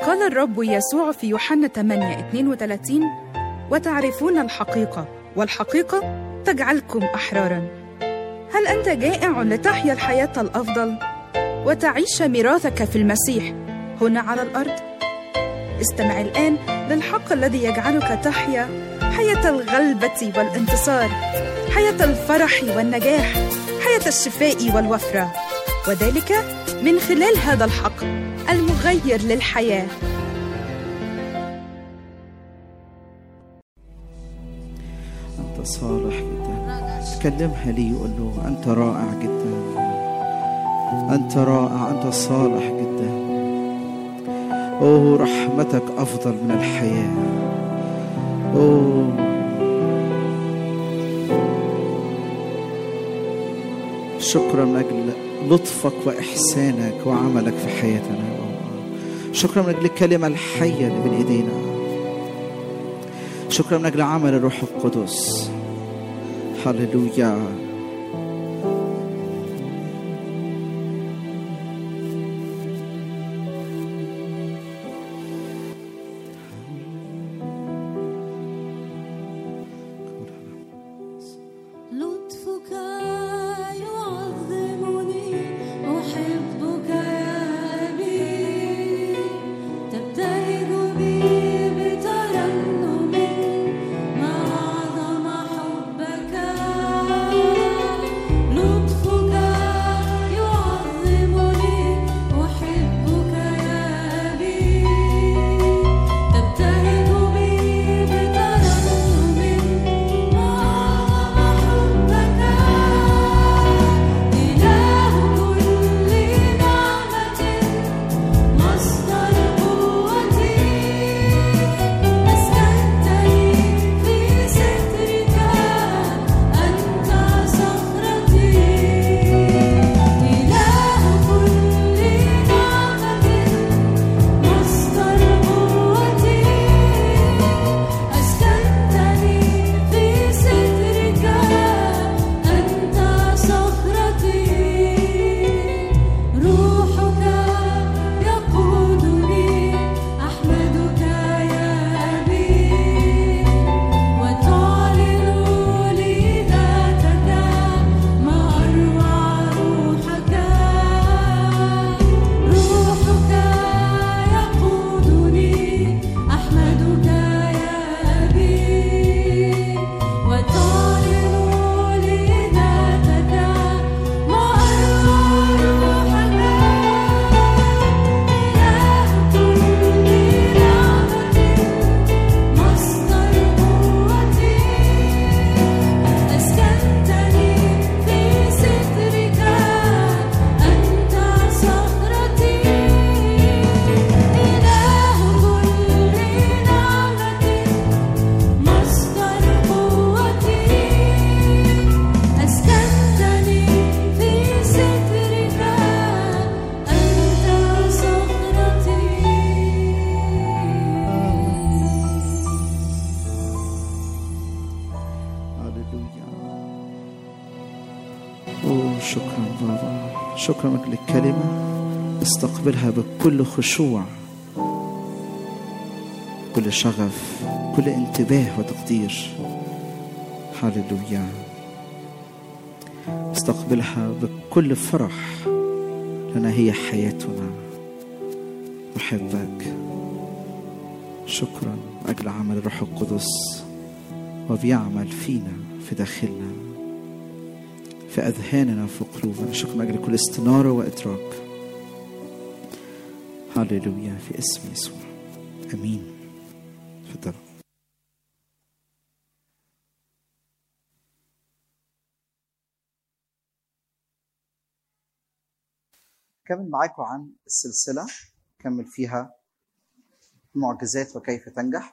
قال الرب يسوع في يوحنا 8 32 وتعرفون الحقيقة والحقيقة تجعلكم أحرارا هل أنت جائع لتحيا الحياة الأفضل وتعيش ميراثك في المسيح هنا على الأرض؟ استمع الآن للحق الذي يجعلك تحيا حياة الغلبة والانتصار حياة الفرح والنجاح حياة الشفاء والوفرة وذلك من خلال هذا الحق المغير للحياه أنت صالح جدا تكلمها لي وقول له أنت رائع جدا أنت رائع أنت صالح جدا أوه رحمتك أفضل من الحياة أوه شكرا من أجل لطفك وإحسانك وعملك في حياتنا شكرا من أجل الكلمة الحية اللي بين إيدينا شكرا من أجل عمل الروح القدس هللويا لطفك يعظمني أحبك يا أبي تبتهج بي بترنم ما أعظم حبك لطفك يعظمني أحبك يا أبي تبتهج بي بترنم ما أعظم حبك إله كل نعمة مصدر قوتي أسكنتني في سترك أنت صخرتي إله كل نعمة مصدر قوتي أسكنتني في سترك أنت صخرتي روحك يقودني أحمدك يا أبي وتعلن لي ذاتك ما أروع روحك روحك يقودني أحمدك يا أبي وتعلن لي ذاتك ما أروع روحك إله كل نعمة مصدر قوتي أسكنتني في سترك أنت صخرتي إله كل نعمة مصدر قوتي أسكنتني في سترك أنت صخرتي هللويا أوه شكرا بابا شكرا لك للكلمة استقبلها بكل خشوع كل شغف كل انتباه وتقدير هللويا استقبلها بكل فرح لأنها هي حياتنا نحبك شكرا أجل عمل الروح القدس وبيعمل فينا في داخلنا في أذهاننا في قلوبنا شكرا من أجل كل استنارة وإدراك هللويا في اسم يسوع أمين تفضلوا كمل معاكم عن السلسلة كمل فيها معجزات وكيف تنجح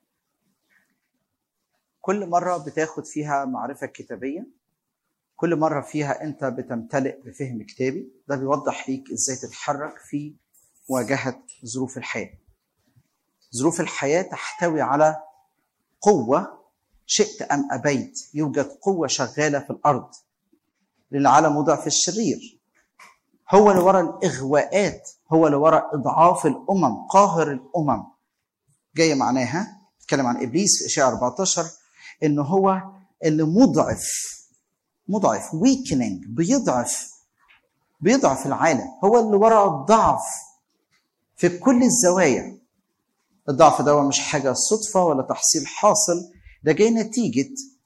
كل مرة بتاخد فيها معرفة كتابية كل مرة فيها أنت بتمتلئ بفهم كتابي ده بيوضح ليك إزاي تتحرك في مواجهة ظروف الحياة ظروف الحياة تحتوي على قوة شئت أم أبيت يوجد قوة شغالة في الأرض للعالم وضع في الشرير هو اللي ورا الاغواءات هو اللي ورا اضعاف الامم قاهر الامم جايه معناها اتكلم عن ابليس في اشعياء 14 ان هو اللي مضعف مضعف ويكننج بيضعف بيضعف العالم هو اللي ورا الضعف في كل الزوايا الضعف ده مش حاجه صدفه ولا تحصيل حاصل ده جاي نتيجه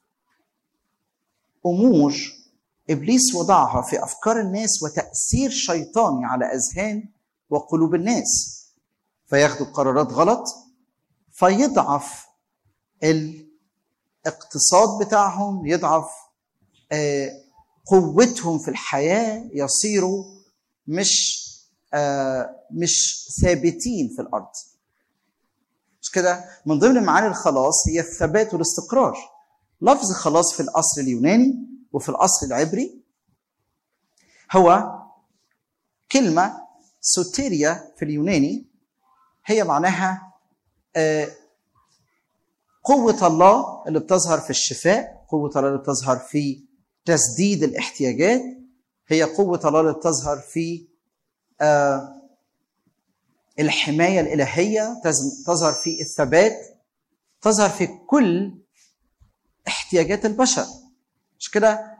امور ابليس وضعها في افكار الناس وتاثير شيطاني على اذهان وقلوب الناس فياخدوا قرارات غلط فيضعف الاقتصاد بتاعهم يضعف آه، قوتهم في الحياه يصيروا مش آه، مش ثابتين في الارض مش كده من ضمن معاني الخلاص هي الثبات والاستقرار لفظ خلاص في الاصل اليوناني وفي الاصل العبري هو كلمه سوتيريا في اليوناني هي معناها آه، قوة الله اللي بتظهر في الشفاء قوة الله اللي بتظهر في تسديد الاحتياجات هي قوة الله اللي بتظهر في آه، الحماية الإلهية تز- تظهر في الثبات تظهر في كل احتياجات البشر مش كده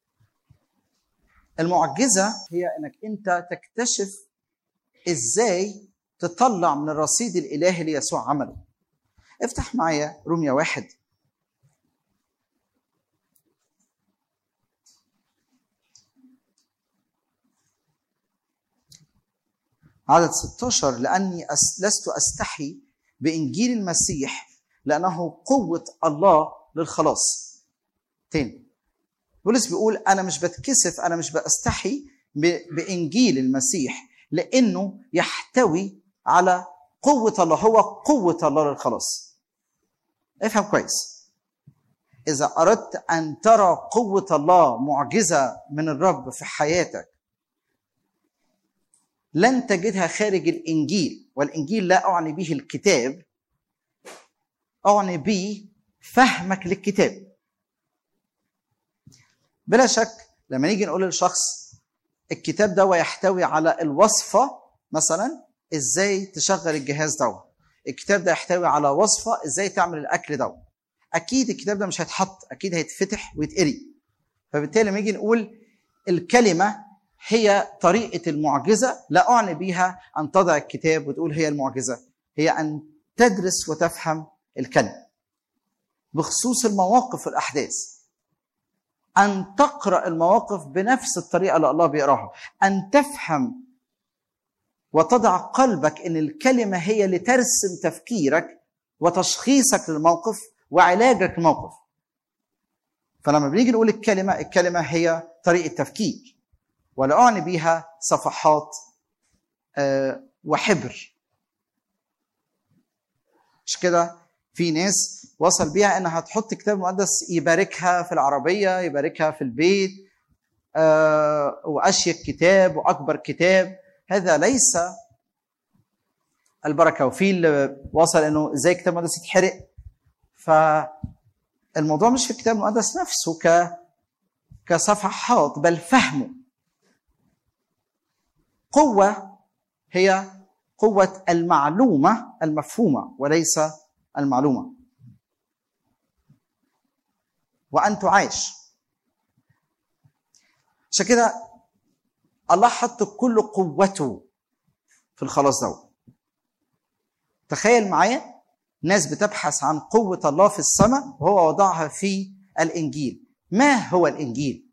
المعجزة هي انك انت تكتشف ازاي تطلع من الرصيد الالهي اللي يسوع عمله افتح معايا روميا واحد عدد 16 لأني أس- لست أستحي بإنجيل المسيح لأنه قوة الله للخلاص تاني بولس بيقول أنا مش بتكسف أنا مش بستحي ب- بإنجيل المسيح لأنه يحتوي على قوة الله هو قوة الله للخلاص افهم كويس إذا أردت أن ترى قوة الله معجزة من الرب في حياتك لن تجدها خارج الانجيل والانجيل لا اعني به الكتاب اعني به فهمك للكتاب بلا شك لما نيجي نقول للشخص الكتاب ده يحتوي على الوصفه مثلا ازاي تشغل الجهاز ده الكتاب ده يحتوي على وصفه ازاي تعمل الاكل ده اكيد الكتاب ده مش هيتحط اكيد هيتفتح ويتقري فبالتالي لما نيجي نقول الكلمه هي طريقه المعجزه لا اعني بها ان تضع الكتاب وتقول هي المعجزه هي ان تدرس وتفهم الكلمه بخصوص المواقف والاحداث ان تقرا المواقف بنفس الطريقه اللي الله بيقراها ان تفهم وتضع قلبك ان الكلمه هي اللي ترسم تفكيرك وتشخيصك للموقف وعلاجك للموقف فلما بنيجي نقول الكلمه الكلمه هي طريقه تفكير ولا اعني بها صفحات آه، وحبر مش كده في ناس وصل بيها انها تحط كتاب مقدس يباركها في العربيه يباركها في البيت آه، واشيك كتاب واكبر كتاب هذا ليس البركه وفي اللي وصل انه ازاي الكتاب المقدس يتحرق فالموضوع مش في الكتاب المقدس نفسه ك كصفحات بل فهمه قوه هي قوه المعلومه المفهومه وليس المعلومه وان تعاش عشان كده الله حط كل قوته في الخلاص ده تخيل معايا ناس بتبحث عن قوة الله في السماء وهو وضعها في الإنجيل ما هو الإنجيل؟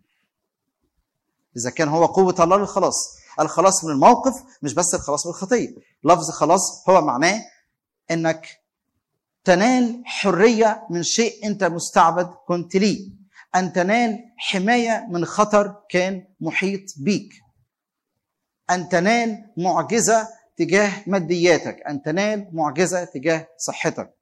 إذا كان هو قوة الله للخلاص الخلاص من الموقف مش بس الخلاص من الخطية لفظ خلاص هو معناه إنك تنال حرية من شيء أنت مستعبد كنت ليه أن تنال حماية من خطر كان محيط بيك أن تنال معجزة تجاه مادياتك أن تنال معجزة تجاه صحتك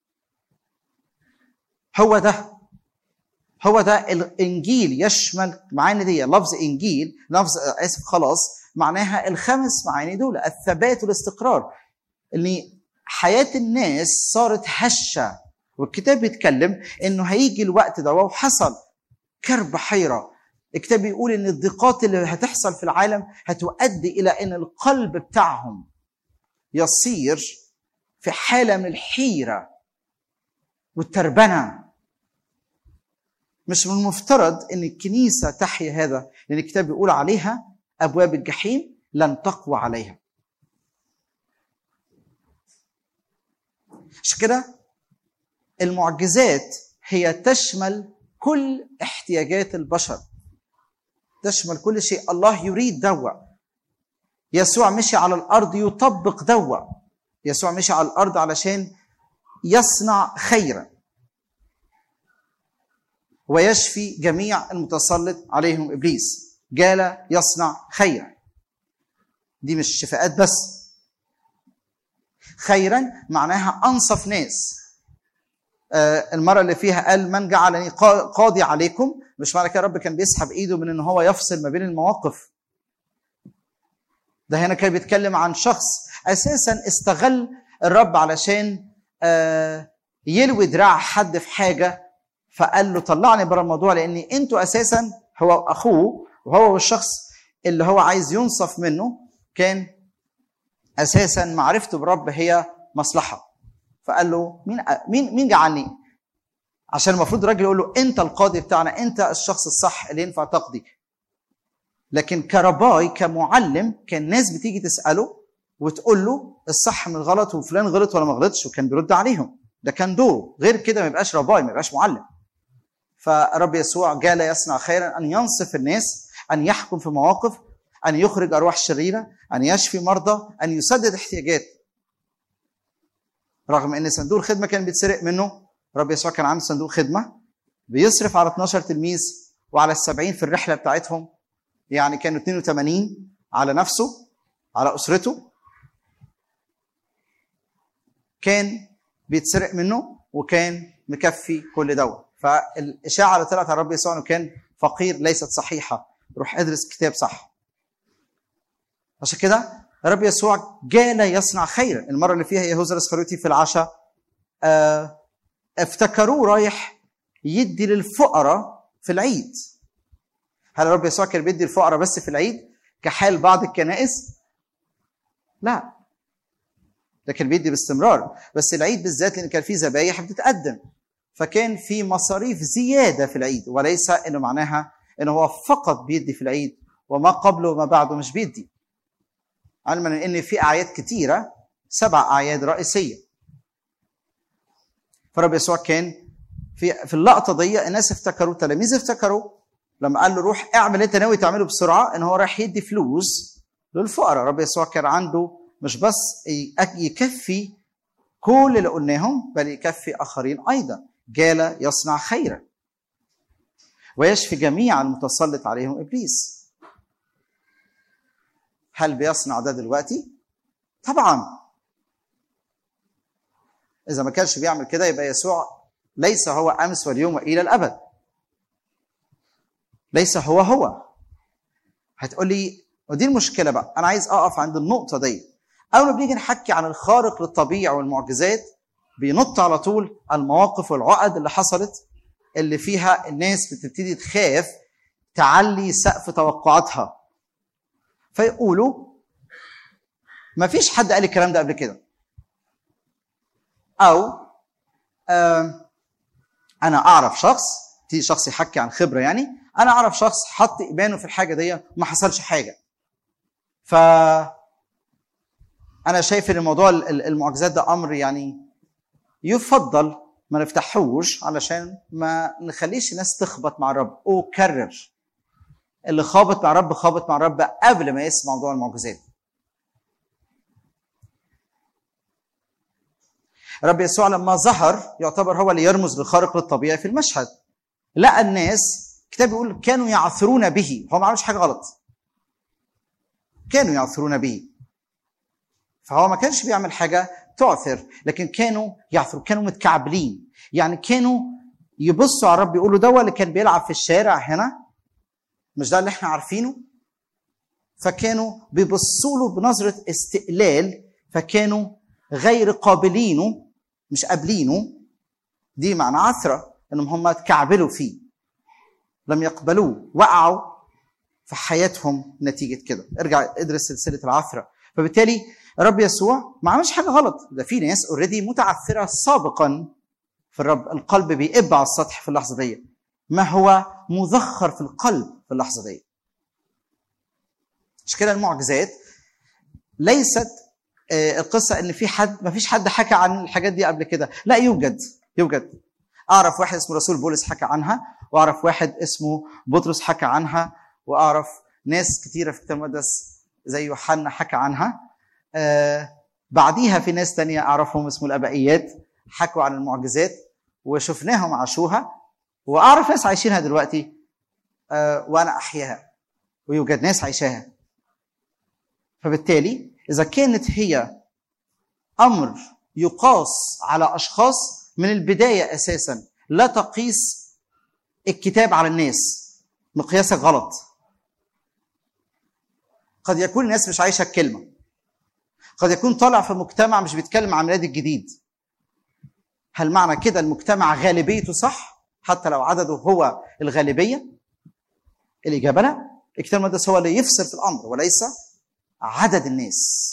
هو ده هو ده الإنجيل يشمل معاني دي لفظ إنجيل لفظ آسف خلاص معناها الخمس معاني دول الثبات والاستقرار اللي حياة الناس صارت هشة والكتاب بيتكلم انه هيجي الوقت ده وحصل كرب حيرة الكتاب بيقول ان الضيقات اللي هتحصل في العالم هتؤدي الى ان القلب بتاعهم يصير في حاله من الحيره والتربنه مش من المفترض ان الكنيسه تحيا هذا لان الكتاب بيقول عليها ابواب الجحيم لن تقوى عليها عشان كده المعجزات هي تشمل كل احتياجات البشر تشمل كل شيء الله يريد دوا يسوع مشي على الارض يطبق دوا يسوع مشي على الارض علشان يصنع خيرا ويشفي جميع المتسلط عليهم ابليس جال يصنع خيرا دي مش شفاءات بس خيرا معناها انصف ناس آه، المره اللي فيها قال من جعلني قا- قاضي عليكم مش معنى كده الرب كان بيسحب ايده من ان هو يفصل ما بين المواقف ده هنا كان بيتكلم عن شخص اساسا استغل الرب علشان آه، يلوي دراع حد في حاجه فقال له طلعني بره الموضوع لان انتوا اساسا هو اخوه وهو والشخص اللي هو عايز ينصف منه كان اساسا معرفته بالرب هي مصلحه فقال له مين مين مين جعلني عشان المفروض الراجل يقول له انت القاضي بتاعنا انت الشخص الصح اللي ينفع تقضي لكن كرباي كمعلم كان ناس بتيجي تساله وتقول له الصح من الغلط وفلان غلط ولا ما غلطش وكان بيرد عليهم ده كان دوره غير كده ما يبقاش رباي ما يبقاش معلم فرب يسوع جال يصنع خيرا ان ينصف الناس ان يحكم في مواقف ان يخرج ارواح شريره ان يشفي مرضى ان يسدد احتياجات رغم ان صندوق الخدمه كان بيتسرق منه رب يسوع كان عنده صندوق خدمه بيصرف على 12 تلميذ وعلى السبعين في الرحله بتاعتهم يعني كانوا 82 على نفسه على اسرته كان بيتسرق منه وكان مكفي كل دواء فالاشاعه اللي طلعت على رب يسوع انه كان فقير ليست صحيحه روح ادرس كتاب صح عشان كده رب يسوع جال يصنع خيرا المره اللي فيها يهوذا الاسخريوطي في العشاء آه، افتكروه رايح يدي للفقراء في العيد هل رب يسوع كان بيدي الفقراء بس في العيد كحال بعض الكنائس لا ده كان بيدي باستمرار بس العيد بالذات لان كان فيه ذبايح بتتقدم فكان في مصاريف زياده في العيد وليس انه معناها انه هو فقط بيدي في العيد وما قبله وما بعده مش بيدي علما ان في اعياد كتيره سبع اعياد رئيسيه فرب يسوع كان في في اللقطه دي الناس افتكروا التلاميذ افتكروا لما قال له روح اعمل اللي انت ناوي تعمله بسرعه ان هو رايح يدي فلوس للفقراء رب يسوع كان عنده مش بس يك- يكفي كل اللي قلناهم بل يكفي اخرين ايضا جال يصنع خيرا ويشفي جميع المتسلط عليهم ابليس هل بيصنع ده دلوقتي طبعا اذا ما كانش بيعمل كده يبقى يسوع ليس هو امس واليوم والى الابد ليس هو هو هتقول لي ودي المشكله بقى انا عايز اقف عند النقطه دي اول ما بنيجي نحكي عن الخارق للطبيعه والمعجزات بينط على طول المواقف والعقد اللي حصلت اللي فيها الناس بتبتدي تخاف تعلي سقف توقعاتها فيقولوا ما فيش حد قال الكلام ده قبل كده او آم، انا اعرف شخص في شخص يحكي عن خبره يعني انا اعرف شخص حط ايمانه في الحاجه دي وما حصلش حاجه ف انا شايف ان موضوع ال- ال- المعجزات ده امر يعني يفضل ما نفتحوش علشان ما نخليش الناس تخبط مع الرب اكرر اللي خابط مع الرب خابط مع الرب قبل ما يسمع موضوع المعجزات رب يسوع لما ظهر يعتبر هو اللي يرمز للخارق للطبيعي في المشهد لقى الناس الكتاب بيقول كانوا يعثرون به هو ما عملش حاجه غلط كانوا يعثرون به فهو ما كانش بيعمل حاجه تعثر لكن كانوا يعثروا كانوا متكعبلين يعني كانوا يبصوا على الرب يقولوا ده اللي كان بيلعب في الشارع هنا مش ده اللي احنا عارفينه فكانوا بيبصوا له بنظره استقلال فكانوا غير قابلينه مش قابلينه دي معنى عثره انهم هم اتكعبلوا فيه لم يقبلوه وقعوا في حياتهم نتيجه كده ارجع ادرس سلسله العثره فبالتالي الرب يسوع ما عملش حاجه غلط ده في ناس اوريدي متعثره سابقا في الرب القلب بيقب على السطح في اللحظه دي ما هو مذخر في القلب في اللحظه دي مش كده المعجزات ليست آه، القصه ان في حد ما فيش حد حكى عن الحاجات دي قبل كده لا يوجد يوجد اعرف واحد اسمه رسول بولس حكى عنها واعرف واحد اسمه بطرس حكى عنها واعرف ناس كتيره في الكتاب المقدس زي يوحنا حكى عنها آه بعديها في ناس تانية اعرفهم اسمه الابائيات حكوا عن المعجزات وشفناهم عاشوها واعرف ناس عايشينها دلوقتي آه وانا احياها ويوجد ناس عايشاها فبالتالي اذا كانت هي امر يقاس على اشخاص من البدايه اساسا لا تقيس الكتاب على الناس مقياسك غلط قد يكون الناس مش عايشه الكلمه قد يكون طالع في مجتمع مش بيتكلم عن ميلاد الجديد هل معنى كده المجتمع غالبيته صح حتى لو عدده هو الغالبيه الاجابه لا الكتاب المقدس هو اللي يفصل في الامر وليس عدد الناس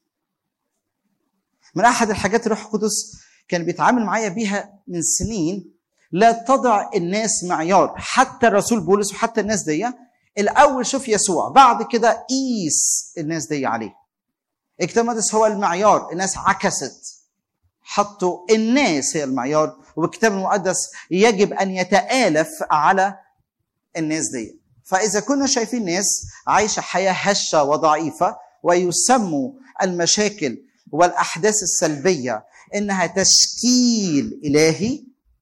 من احد الحاجات الروح القدس كان بيتعامل معايا بيها من سنين لا تضع الناس معيار حتى الرسول بولس وحتى الناس دي الاول شوف يسوع بعد كده قيس الناس دي عليه الكتاب المقدس هو المعيار الناس عكست حطوا الناس هي المعيار والكتاب المقدس يجب ان يتآلف على الناس دي فاذا كنا شايفين ناس عايشه حياه هشه وضعيفه ويسموا المشاكل والاحداث السلبيه انها تشكيل الهي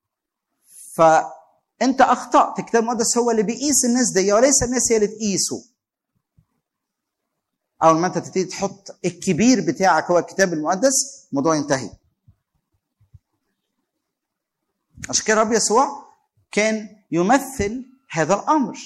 فانت اخطات الكتاب المقدس هو اللي بيقيس الناس دي وليس الناس هي اللي تقيسه اول ما انت تبتدي تحط الكبير بتاعك هو الكتاب المقدس الموضوع ينتهي عشان كده الرب يسوع كان يمثل هذا الامر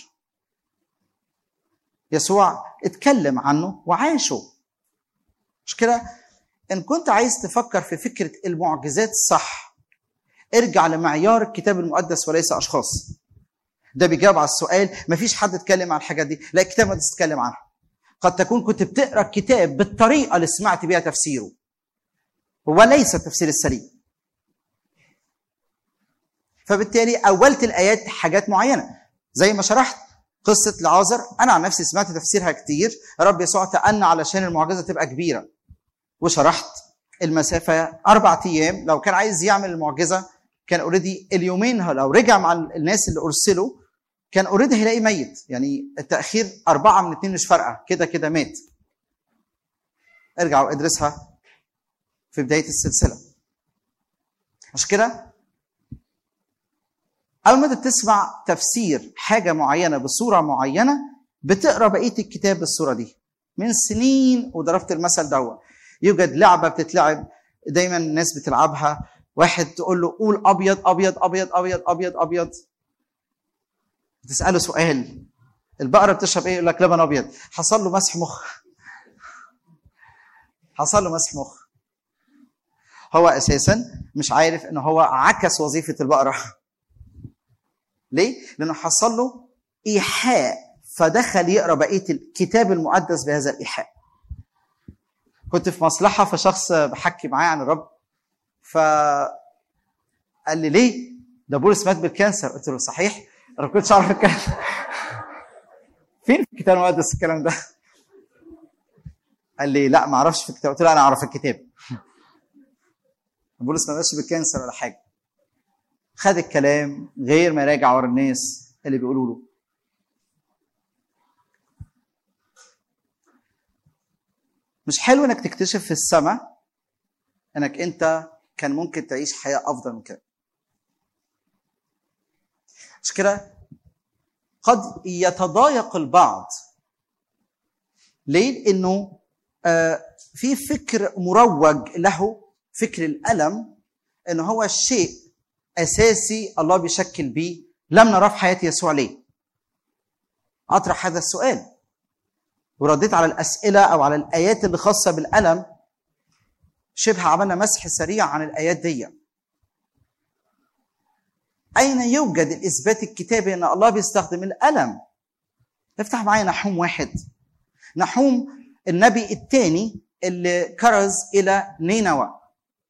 يسوع اتكلم عنه وعاشه مش كده ان كنت عايز تفكر في فكره المعجزات صح ارجع لمعيار الكتاب المقدس وليس اشخاص ده بيجاوب على السؤال مفيش حد اتكلم عن الحاجات دي لا الكتاب المقدس اتكلم عنها قد تكون كنت بتقرا الكتاب بالطريقه اللي سمعت بيها تفسيره وليس التفسير السليم فبالتالي اولت الايات حاجات معينه زي ما شرحت قصه لعازر انا عن نفسي سمعت تفسيرها كتير رب يسوع تأنى علشان المعجزه تبقى كبيره وشرحت المسافه اربع ايام لو كان عايز يعمل المعجزه كان اوريدي اليومين لو رجع مع الناس اللي ارسلوا كان اوريدي هيلاقي ميت يعني التاخير اربعه من اتنين مش فارقه كده كده مات ارجع وادرسها في بدايه السلسله مش كده اول ما انت تسمع تفسير حاجه معينه بصوره معينه بتقرا بقيه الكتاب بالصوره دي من سنين وضربت المثل دوت يوجد لعبه بتتلعب دايما الناس بتلعبها واحد تقول له قول ابيض ابيض ابيض ابيض ابيض ابيض تساله سؤال البقره بتشرب ايه يقول لك لبن ابيض حصل له مسح مخ حصل له مسح مخ هو اساسا مش عارف ان هو عكس وظيفه البقره ليه لانه حصل له ايحاء فدخل يقرا بقيه الكتاب المقدس بهذا الايحاء كنت في مصلحه فشخص بحكي معاه عن الرب ف قال لي ليه ده بولس مات بالكانسر قلت له صحيح انا ما كنتش اعرف الكلام ده. فين في الكتاب المقدس الكلام ده قال لي لا ما اعرفش في الكتاب قلت له انا اعرف الكتاب بولس ما ماتش بالكانسر ولا حاجه خد الكلام غير ما يراجع ورا الناس اللي بيقولوا له مش حلو انك تكتشف في السماء انك انت كان ممكن تعيش حياه افضل من كده مش كده قد يتضايق البعض ليه لانه آه في فكر مروج له فكر الالم ان هو الشيء اساسي الله بيشكل بيه لم نراه في حياه يسوع ليه اطرح هذا السؤال ورديت على الاسئله او على الايات اللي خاصه بالالم شبه عملنا مسح سريع عن الايات دي اين يوجد الاثبات الكتابي ان الله بيستخدم الالم افتح معايا نحوم واحد نحوم النبي الثاني اللي كرز الى نينوى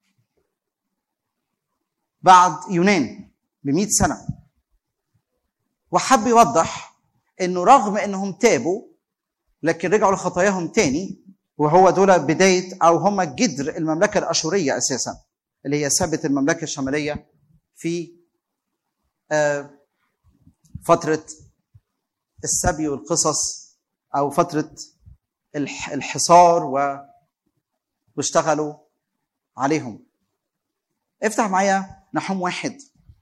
بعد يونان ب سنه وحب يوضح انه رغم انهم تابوا لكن رجعوا لخطاياهم تاني وهو دول بدايه او هم جذر المملكه الاشوريه اساسا اللي هي ثبت المملكه الشماليه في آه، فتره السبي والقصص او فتره الح- الحصار و واشتغلوا عليهم افتح معايا نحوم واحد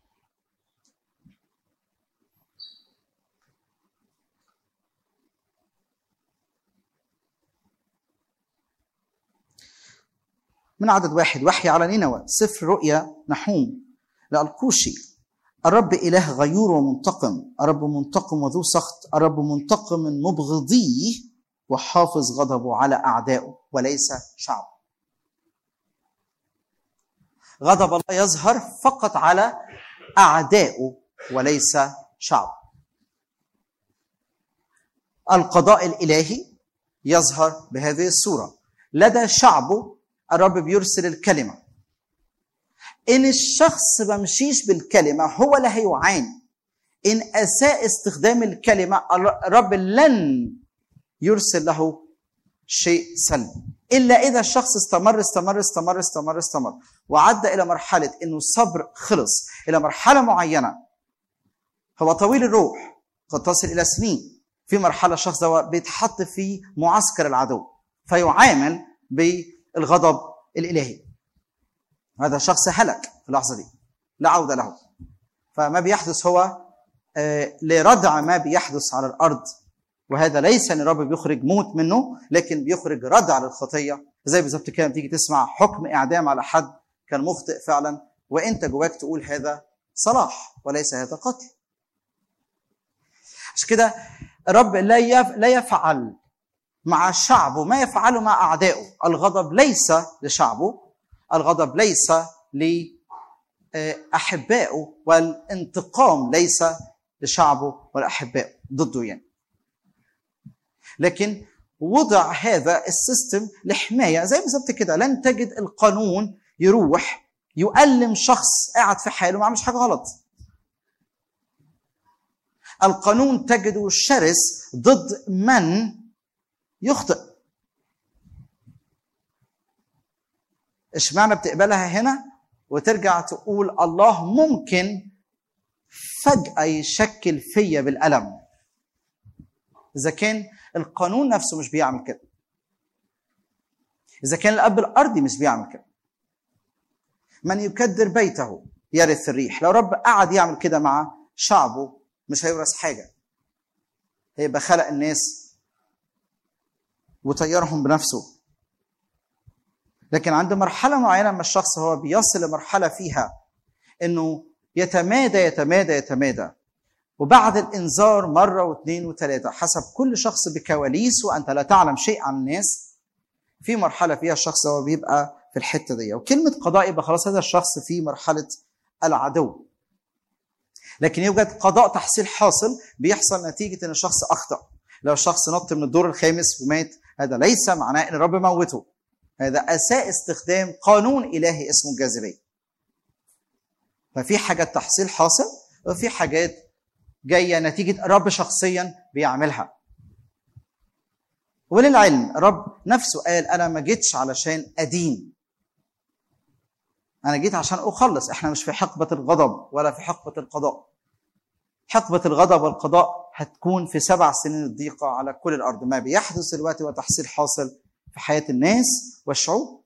من عدد واحد وحي على نينوى سفر رؤيا نحوم لألقوشي الرب إله غيور ومنتقم الرب منتقم وذو سخط الرب منتقم من مبغضيه وحافظ غضبه على أعدائه وليس شعب غضب الله يظهر فقط على أعدائه وليس شعب القضاء الإلهي يظهر بهذه الصورة لدى شعبه الرب بيرسل الكلمة إن الشخص ما مشيش بالكلمة هو اللي هيعاني إن أساء استخدام الكلمة الرب لن يرسل له شيء سلبي إلا إذا الشخص استمر استمر استمر استمر استمر وعدى إلى مرحلة إنه الصبر خلص إلى مرحلة معينة هو طويل الروح قد تصل إلى سنين في مرحلة الشخص ده بيتحط في معسكر العدو فيعامل بالغضب الإلهي هذا الشخص هلك في اللحظة دي لا عودة له فما بيحدث هو آه، لردع ما بيحدث على الأرض وهذا ليس ان الرب بيخرج موت منه لكن بيخرج ردع للخطيه زي بالظبط كده لما تيجي تسمع حكم اعدام على حد كان مخطئ فعلا وانت جواك تقول هذا صلاح وليس هذا قتل عشان كده الرب لا يف... لا يفعل مع شعبه ما يفعله مع اعدائه الغضب ليس لشعبه الغضب ليس لاحبائه والانتقام ليس لشعبه ولاحبائه ضده يعني لكن وضع هذا السيستم لحمايه زي بالظبط كده لن تجد القانون يروح يؤلم شخص قاعد في حاله ما عملش حاجه غلط القانون تجده شرس ضد من يخطئ اشمعنى بتقبلها هنا وترجع تقول الله ممكن فجأة يشكل فيا بالألم إذا كان القانون نفسه مش بيعمل كده إذا كان الأب الأرضي مش بيعمل كده من يكدر بيته يرث الريح لو رب قعد يعمل كده مع شعبه مش هيورث حاجة هيبقى خلق الناس وطيرهم بنفسه لكن عند مرحلة معينة من الشخص هو بيصل لمرحلة فيها انه يتمادى يتمادى يتمادى وبعد الانذار مره واثنين وثلاثه حسب كل شخص بكواليسه انت لا تعلم شيء عن الناس في مرحله فيها الشخص هو بيبقى في الحته دي وكلمه قضاء يبقى خلاص هذا الشخص في مرحله العدو لكن يوجد قضاء تحصيل حاصل بيحصل نتيجه ان الشخص اخطا لو الشخص نط من الدور الخامس ومات هذا ليس معناه ان الرب موته هذا اساء استخدام قانون الهي اسمه الجاذبيه ففي حاجات تحصيل حاصل وفي حاجات جايه نتيجه الرب شخصيا بيعملها وللعلم الرب نفسه قال انا ما جيتش علشان ادين انا جيت عشان اخلص احنا مش في حقبه الغضب ولا في حقبه القضاء حقبه الغضب والقضاء هتكون في سبع سنين الضيقه على كل الارض ما بيحدث دلوقتي هو تحصيل حاصل في حياه الناس والشعوب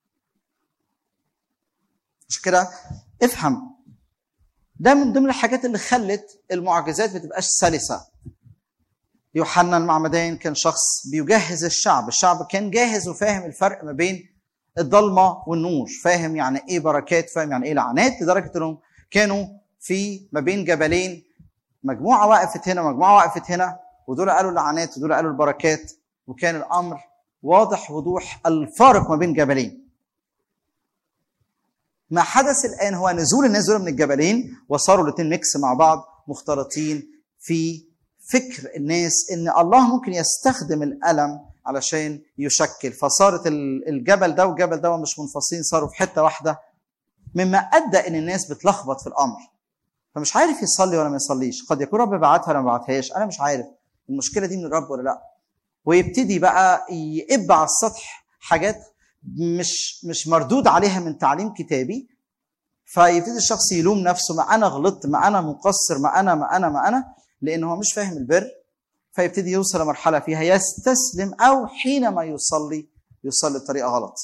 عشان كده افهم ده من ضمن الحاجات اللي خلت المعجزات ما تبقاش سلسه يوحنا المعمدان كان شخص بيجهز الشعب الشعب كان جاهز وفاهم الفرق ما بين الضلمه والنور فاهم يعني ايه بركات فاهم يعني ايه لعنات لدرجه انهم كانوا في ما بين جبلين مجموعه وقفت هنا مجموعه وقفت هنا ودول قالوا اللعنات ودول قالوا البركات وكان الامر واضح وضوح الفارق ما بين جبلين ما حدث الان هو نزول الناس دول من الجبلين وصاروا الاثنين ميكس مع بعض مختلطين في فكر الناس ان الله ممكن يستخدم الالم علشان يشكل فصارت ال- الجبل ده والجبل ده مش منفصلين صاروا في حته واحده مما ادى ان الناس بتلخبط في الامر فمش عارف يصلي ولا ما يصليش قد يكون رب بعتها ولا ما بعتهاش انا مش عارف المشكله دي من الرب ولا لا ويبتدي بقى يقب على السطح حاجات مش مش مردود عليها من تعليم كتابي فيبتدي الشخص يلوم نفسه ما انا غلطت ما انا مقصر ما انا ما انا ما انا لان هو مش فاهم البر فيبتدي يوصل لمرحله فيها يستسلم او حينما يصلي يصلي بطريقه غلط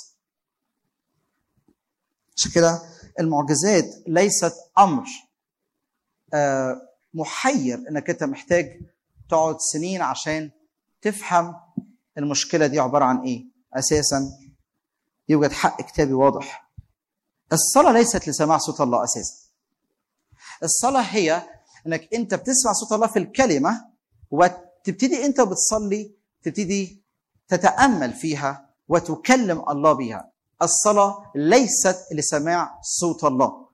عشان كده المعجزات ليست امر آه، محير انك انت محتاج تقعد سنين عشان تفهم المشكله دي عباره عن ايه اساسا يوجد حق كتابي واضح الصلاه ليست لسماع صوت الله اساسا الصلاه هي انك انت بتسمع صوت الله في الكلمه وتبتدي انت بتصلي تبتدي تتامل فيها وتكلم الله بها الصلاه ليست لسماع صوت الله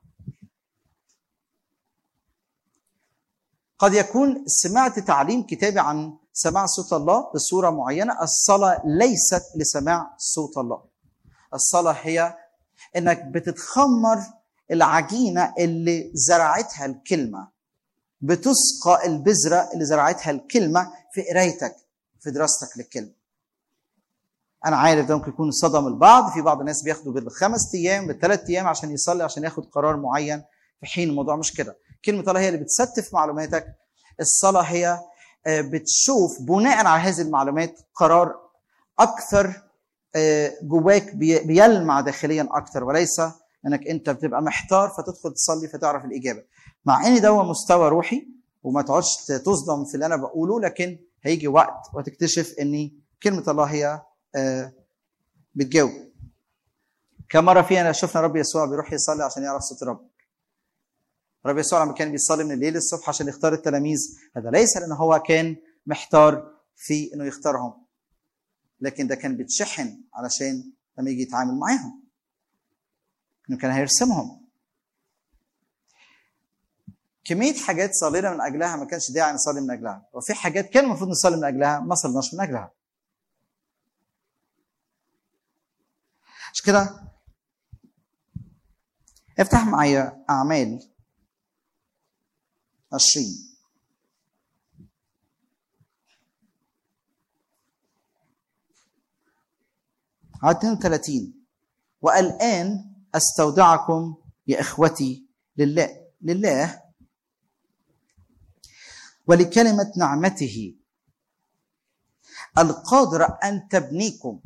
قد يكون سمعت تعليم كتابي عن سماع صوت الله بصوره معينه الصلاه ليست لسماع صوت الله الصلاه هي انك بتتخمر العجينه اللي زرعتها الكلمه بتسقى البذره اللي زرعتها الكلمه في قرايتك في دراستك للكلمه انا عارف ده ممكن يكون صدم البعض في بعض الناس بياخدوا بالخمس ايام بالثلاث ايام عشان يصلي عشان ياخد قرار معين في حين الموضوع مش كده كلمه الله هي اللي بتستف معلوماتك الصلاه هي آه، بتشوف بناء على هذه المعلومات قرار اكثر آه، جواك بي- بيلمع داخليا اكثر وليس انك انت بتبقى محتار فتدخل تصلي فتعرف الاجابه مع ان ده هو مستوى روحي وما تقعدش تصدم في اللي انا بقوله لكن هيجي وقت وتكتشف ان كلمه الله هي آه، بتجاوب كم مره فينا شفنا رب يسوع بيروح يصلي عشان يعرف صوت الرب رب يسوع لما كان بيصلي من الليل للصبح عشان يختار التلاميذ هذا ليس لان هو كان محتار في انه يختارهم لكن ده كان بيتشحن علشان لما يجي يتعامل معاهم انه كان هيرسمهم كمية حاجات صلينا من أجلها ما كانش داعي نصلي من أجلها وفي حاجات كان المفروض نصلي من أجلها ما صليناش من أجلها عشان كده افتح معايا أعمال 20 عدد 32 والآن أستودعكم يا إخوتي لله لله ولكلمة نعمته القادرة أن تبنيكم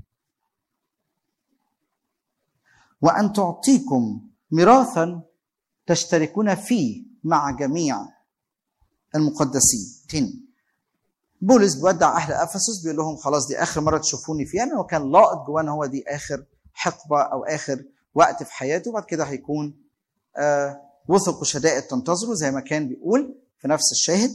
وأن تعطيكم ميراثا تشتركون فيه مع جميع المقدسين تاني بولس بيودع اهل افسس بيقول لهم خلاص دي اخر مره تشوفوني فيها لانه كان لائق جواه ان هو دي اخر حقبه او اخر وقت في حياته بعد كده هيكون آه وثق وشدائد تنتظره زي ما كان بيقول في نفس الشاهد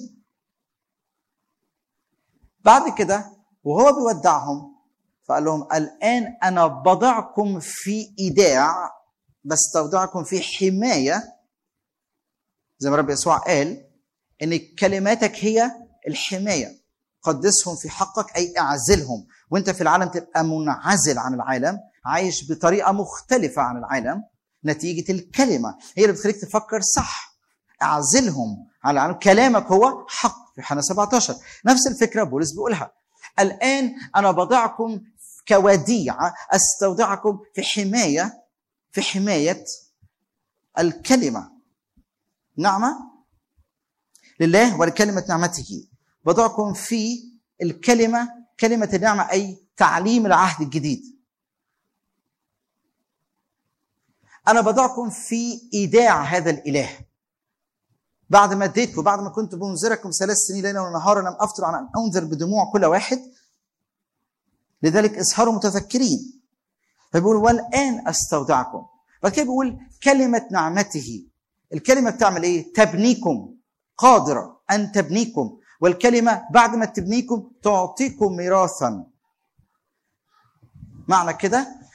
بعد كده وهو بيودعهم فقال لهم الان انا بضعكم في ايداع بستودعكم في حمايه زي ما رب يسوع قال ان كلماتك هي الحمايه قدسهم في حقك اي اعزلهم وانت في العالم تبقى منعزل عن العالم عايش بطريقه مختلفه عن العالم نتيجه الكلمه هي اللي بتخليك تفكر صح اعزلهم عن العالم كلامك هو حق في يوحنا 17 نفس الفكره بولس بيقولها الان انا بضعكم كوديعه استودعكم في حمايه في حمايه الكلمه نعمه لله ولكلمه نعمته بضعكم في الكلمه كلمه النعمه اي تعليم العهد الجديد انا بضعكم في ايداع هذا الاله بعد ما اديتكم بعد ما كنت بنذركم ثلاث سنين ليلا ونهارا لم افتر عن ان انذر بدموع كل واحد لذلك اسهروا متذكرين فبيقول والان استودعكم بعد كده بيقول كلمه نعمته الكلمه بتعمل ايه تبنيكم قادره ان تبنيكم والكلمه بعد ما تبنيكم تعطيكم ميراثا معنى كده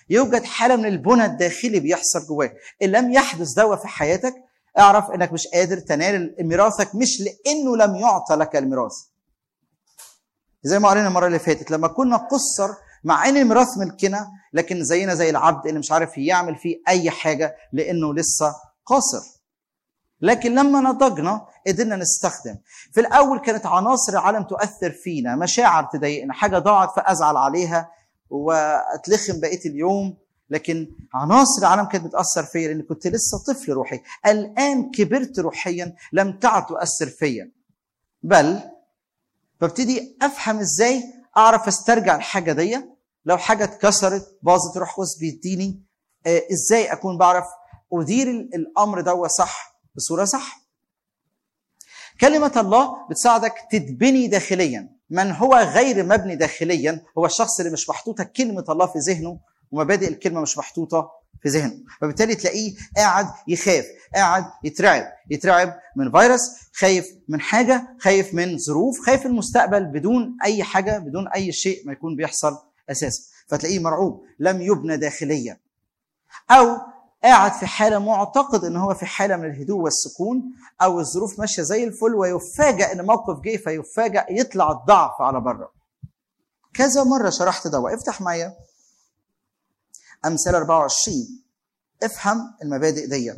يوجد حاله من البنى الداخلي بيحصل جواك ان لم يحدث دوا في حياتك اعرف انك مش قادر تنال ميراثك مش لانه لم يعطى لك الميراث زي ما قرينا المره اللي فاتت لما كنا قصر مع ان الميراث ملكنا لكن زينا زي العبد اللي مش عارف يعمل فيه اي حاجه لانه لسه قاصر لكن لما نضجنا قدرنا نستخدم في الاول كانت عناصر العالم تؤثر فينا مشاعر تضايقنا حاجه ضاعت فازعل عليها واتلخم بقيه اليوم لكن عناصر العالم كانت بتاثر فيا لان كنت لسه طفل روحي الان كبرت روحيا لم تعد تؤثر فيا بل ببتدي افهم ازاي اعرف استرجع الحاجه دي لو حاجه اتكسرت باظت روح قدس بيديني آه، ازاي اكون بعرف ادير ال- الامر ده صح بصوره صح كلمه الله بتساعدك تتبني داخليا من هو غير مبني داخليا هو الشخص اللي مش محطوطه كلمه الله في ذهنه ومبادئ الكلمه مش محطوطه في ذهنه فبالتالي تلاقيه قاعد يخاف قاعد يترعب يترعب من فيروس خايف من حاجه خايف من ظروف خايف المستقبل بدون اي حاجه بدون اي شيء ما يكون بيحصل اساسا فتلاقيه مرعوب لم يبنى داخليا او قاعد في حاله معتقد ان هو في حاله من الهدوء والسكون او الظروف ماشيه زي الفل ويفاجئ ان موقف جه فيفاجئ يطلع الضعف على بره كذا مره شرحت ده افتح معايا امثال 24 افهم المبادئ دي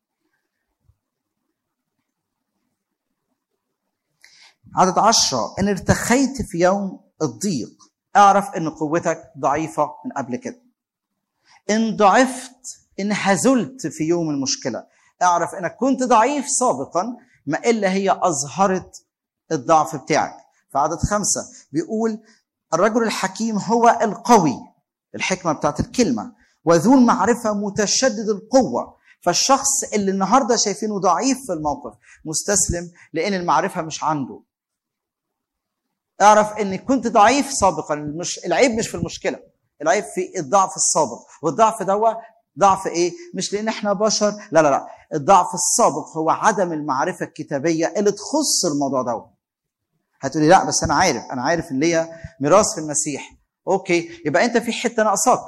عدد عشرة إن ارتخيت في يوم الضيق اعرف إن قوتك ضعيفة من قبل كده إن ضعفت إن هزلت في يوم المشكلة اعرف إنك كنت ضعيف سابقا ما إلا هي أظهرت الضعف بتاعك في عدد خمسة بيقول الرجل الحكيم هو القوي الحكمة بتاعت الكلمة وذو المعرفة متشدد القوة فالشخص اللي النهارده شايفينه ضعيف في الموقف مستسلم لان المعرفه مش عنده اعرف ان كنت ضعيف سابقا مش العيب مش في المشكله العيب في الضعف السابق والضعف ده ضعف ايه مش لان احنا بشر لا لا لا الضعف السابق هو عدم المعرفه الكتابيه اللي تخص الموضوع ده هتقولي لا بس انا عارف انا عارف ان ليا ميراث في المسيح اوكي يبقى انت في حته ناقصاك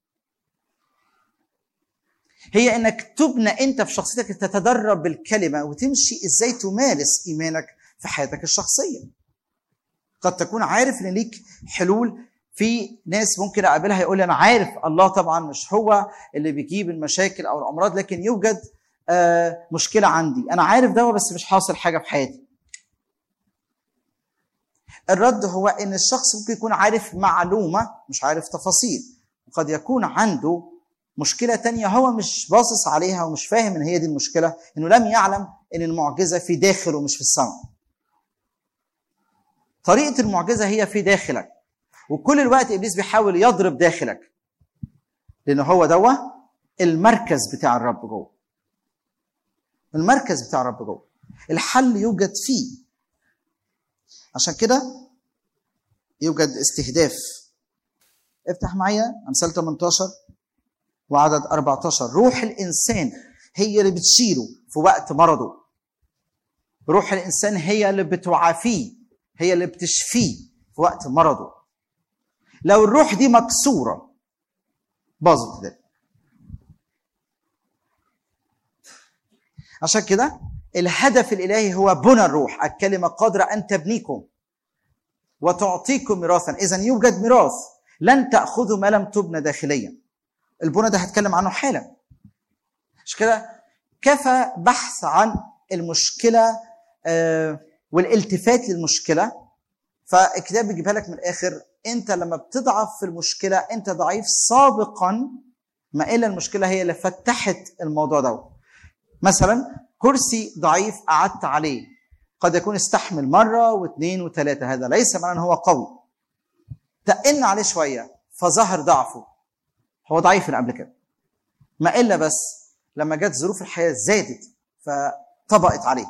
هي انك تبنى انت في شخصيتك تتدرب بالكلمه وتمشي ازاي تمارس ايمانك في حياتك الشخصيه قد تكون عارف ان ليك حلول في ناس ممكن اقابلها يقول لي انا عارف الله طبعا مش هو اللي بيجيب المشاكل او الامراض لكن يوجد آه مشكله عندي انا عارف ده بس مش حاصل حاجه في حياتي الرد هو ان الشخص ممكن يكون عارف معلومه مش عارف تفاصيل وقد يكون عنده مشكلة تانية هو مش باصص عليها ومش فاهم ان هي دي المشكلة انه لم يعلم ان المعجزة في داخله مش في السماء طريقة المعجزة هي في داخلك وكل الوقت ابليس بيحاول يضرب داخلك لان هو دوا المركز بتاع الرب جوه المركز بتاع الرب جوه الحل يوجد فيه عشان كده يوجد استهداف افتح معايا امثال 18 وعدد 14 روح الانسان هي اللي بتشيله في وقت مرضه روح الانسان هي اللي بتعافيه هي اللي بتشفيه في وقت مرضه لو الروح دي مكسوره باظت ده عشان كده الهدف الالهي هو بنى الروح الكلمه قادره ان تبنيكم وتعطيكم ميراثا اذا يوجد ميراث لن تاخذوا ما لم تبنى داخليا البنى ده هتكلم عنه حالا مش كده كفى بحث عن المشكله آه والالتفات للمشكله فالكتاب بيجيبها لك من الاخر انت لما بتضعف في المشكله انت ضعيف سابقا ما الا المشكله هي اللي فتحت الموضوع ده مثلا كرسي ضعيف قعدت عليه قد يكون استحمل مره واثنين وثلاثه هذا ليس معناه ان هو قوي تقلنا عليه شويه فظهر ضعفه هو ضعيف من قبل كده ما الا بس لما جت ظروف الحياه زادت فطبقت عليه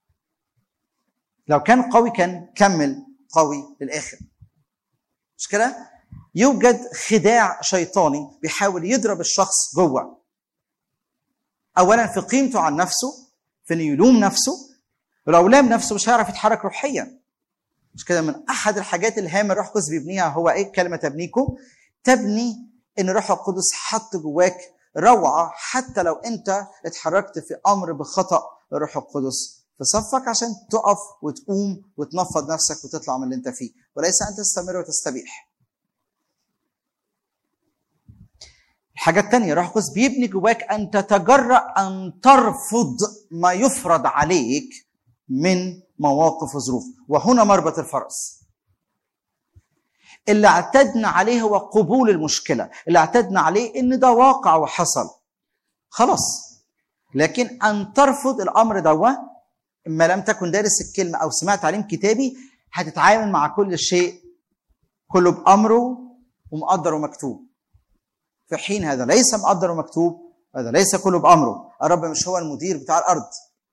لو كان قوي كان كمل قوي للاخر مش كده يوجد خداع شيطاني بيحاول يضرب الشخص جوه اولا في قيمته عن نفسه في انه يلوم نفسه ولو لام نفسه مش هيعرف يتحرك روحيا مش كده من احد الحاجات الهامه الروح القدس بيبنيها هو ايه كلمه تبنيكم تبني ان روح القدس حط جواك روعه حتى لو انت اتحركت في امر بخطا الروح القدس في صفك عشان تقف وتقوم وتنفض نفسك وتطلع من اللي انت فيه وليس ان تستمر وتستبيح الحاجة التانية روح القدس بيبني جواك أن تتجرأ أن ترفض ما يفرض عليك من مواقف وظروف وهنا مربط الفرس اللي اعتدنا عليه هو قبول المشكلة اللي اعتدنا عليه ان ده واقع وحصل خلاص لكن ان ترفض الامر دوا اما لم تكن دارس الكلمة او سمعت تعليم كتابي هتتعامل مع كل شيء كله بامره ومقدر ومكتوب في حين هذا ليس مقدر ومكتوب هذا ليس كله بامره الرب مش هو المدير بتاع الارض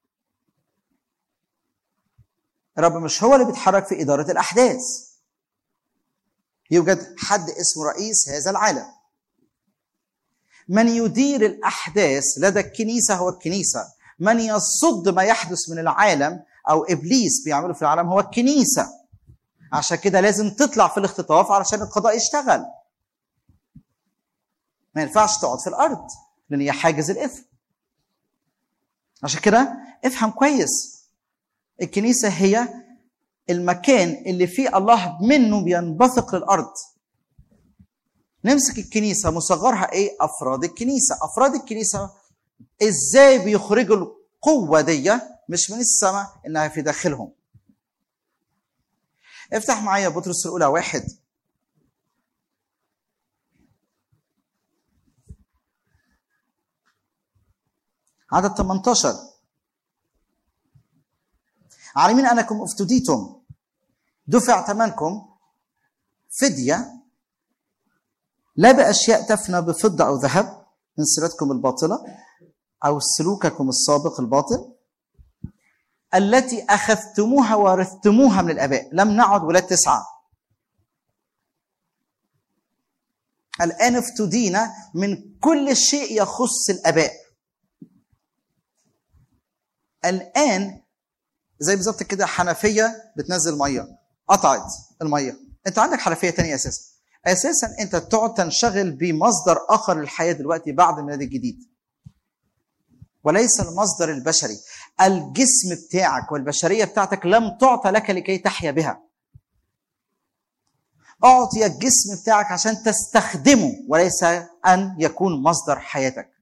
الرب مش هو اللي بيتحرك في اداره الاحداث يوجد حد اسمه رئيس هذا العالم من يدير الاحداث لدى الكنيسه هو الكنيسه من يصد ما يحدث من العالم او ابليس بيعمله في العالم هو الكنيسه عشان كده لازم تطلع في الاختطاف علشان القضاء يشتغل ما ينفعش تقعد في الارض لان هي حاجز الاثم عشان كده افهم كويس الكنيسه هي المكان اللي فيه الله منه بينبثق للارض نمسك الكنيسه مصغرها ايه افراد الكنيسه افراد الكنيسه ازاي بيخرجوا القوه دي مش من السماء انها في داخلهم افتح معايا بطرس الاولى واحد عدد 18 عالمين انكم افتديتم دفع ثمنكم فديه لا باشياء تفنى بفضه او ذهب من سيرتكم الباطله او سلوككم السابق الباطل التي اخذتموها ورثتموها من الاباء لم نعد ولاد تسعه الان افتدينا من كل شيء يخص الاباء الان زي بالظبط كده حنفيه بتنزل ميه قطعت الميه انت عندك حنفيه تانية اساسا اساسا انت تقعد تنشغل بمصدر اخر للحياه دلوقتي بعد الميلاد الجديد وليس المصدر البشري الجسم بتاعك والبشريه بتاعتك لم تعطى لك لكي تحيا بها اعطي الجسم بتاعك عشان تستخدمه وليس ان يكون مصدر حياتك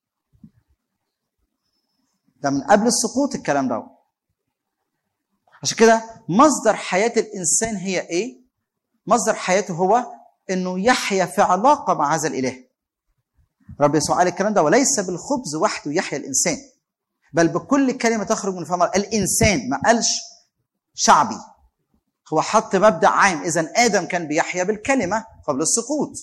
ده من قبل السقوط الكلام ده عشان كده مصدر حياة الإنسان هي إيه؟ مصدر حياته هو إنه يحيا في علاقة مع هذا الإله. رب يسوع قال الكلام ده وليس بالخبز وحده يحيا الإنسان بل بكل كلمة تخرج من فم الإنسان ما قالش شعبي هو حط مبدأ عام إذا آدم كان بيحيا بالكلمة قبل السقوط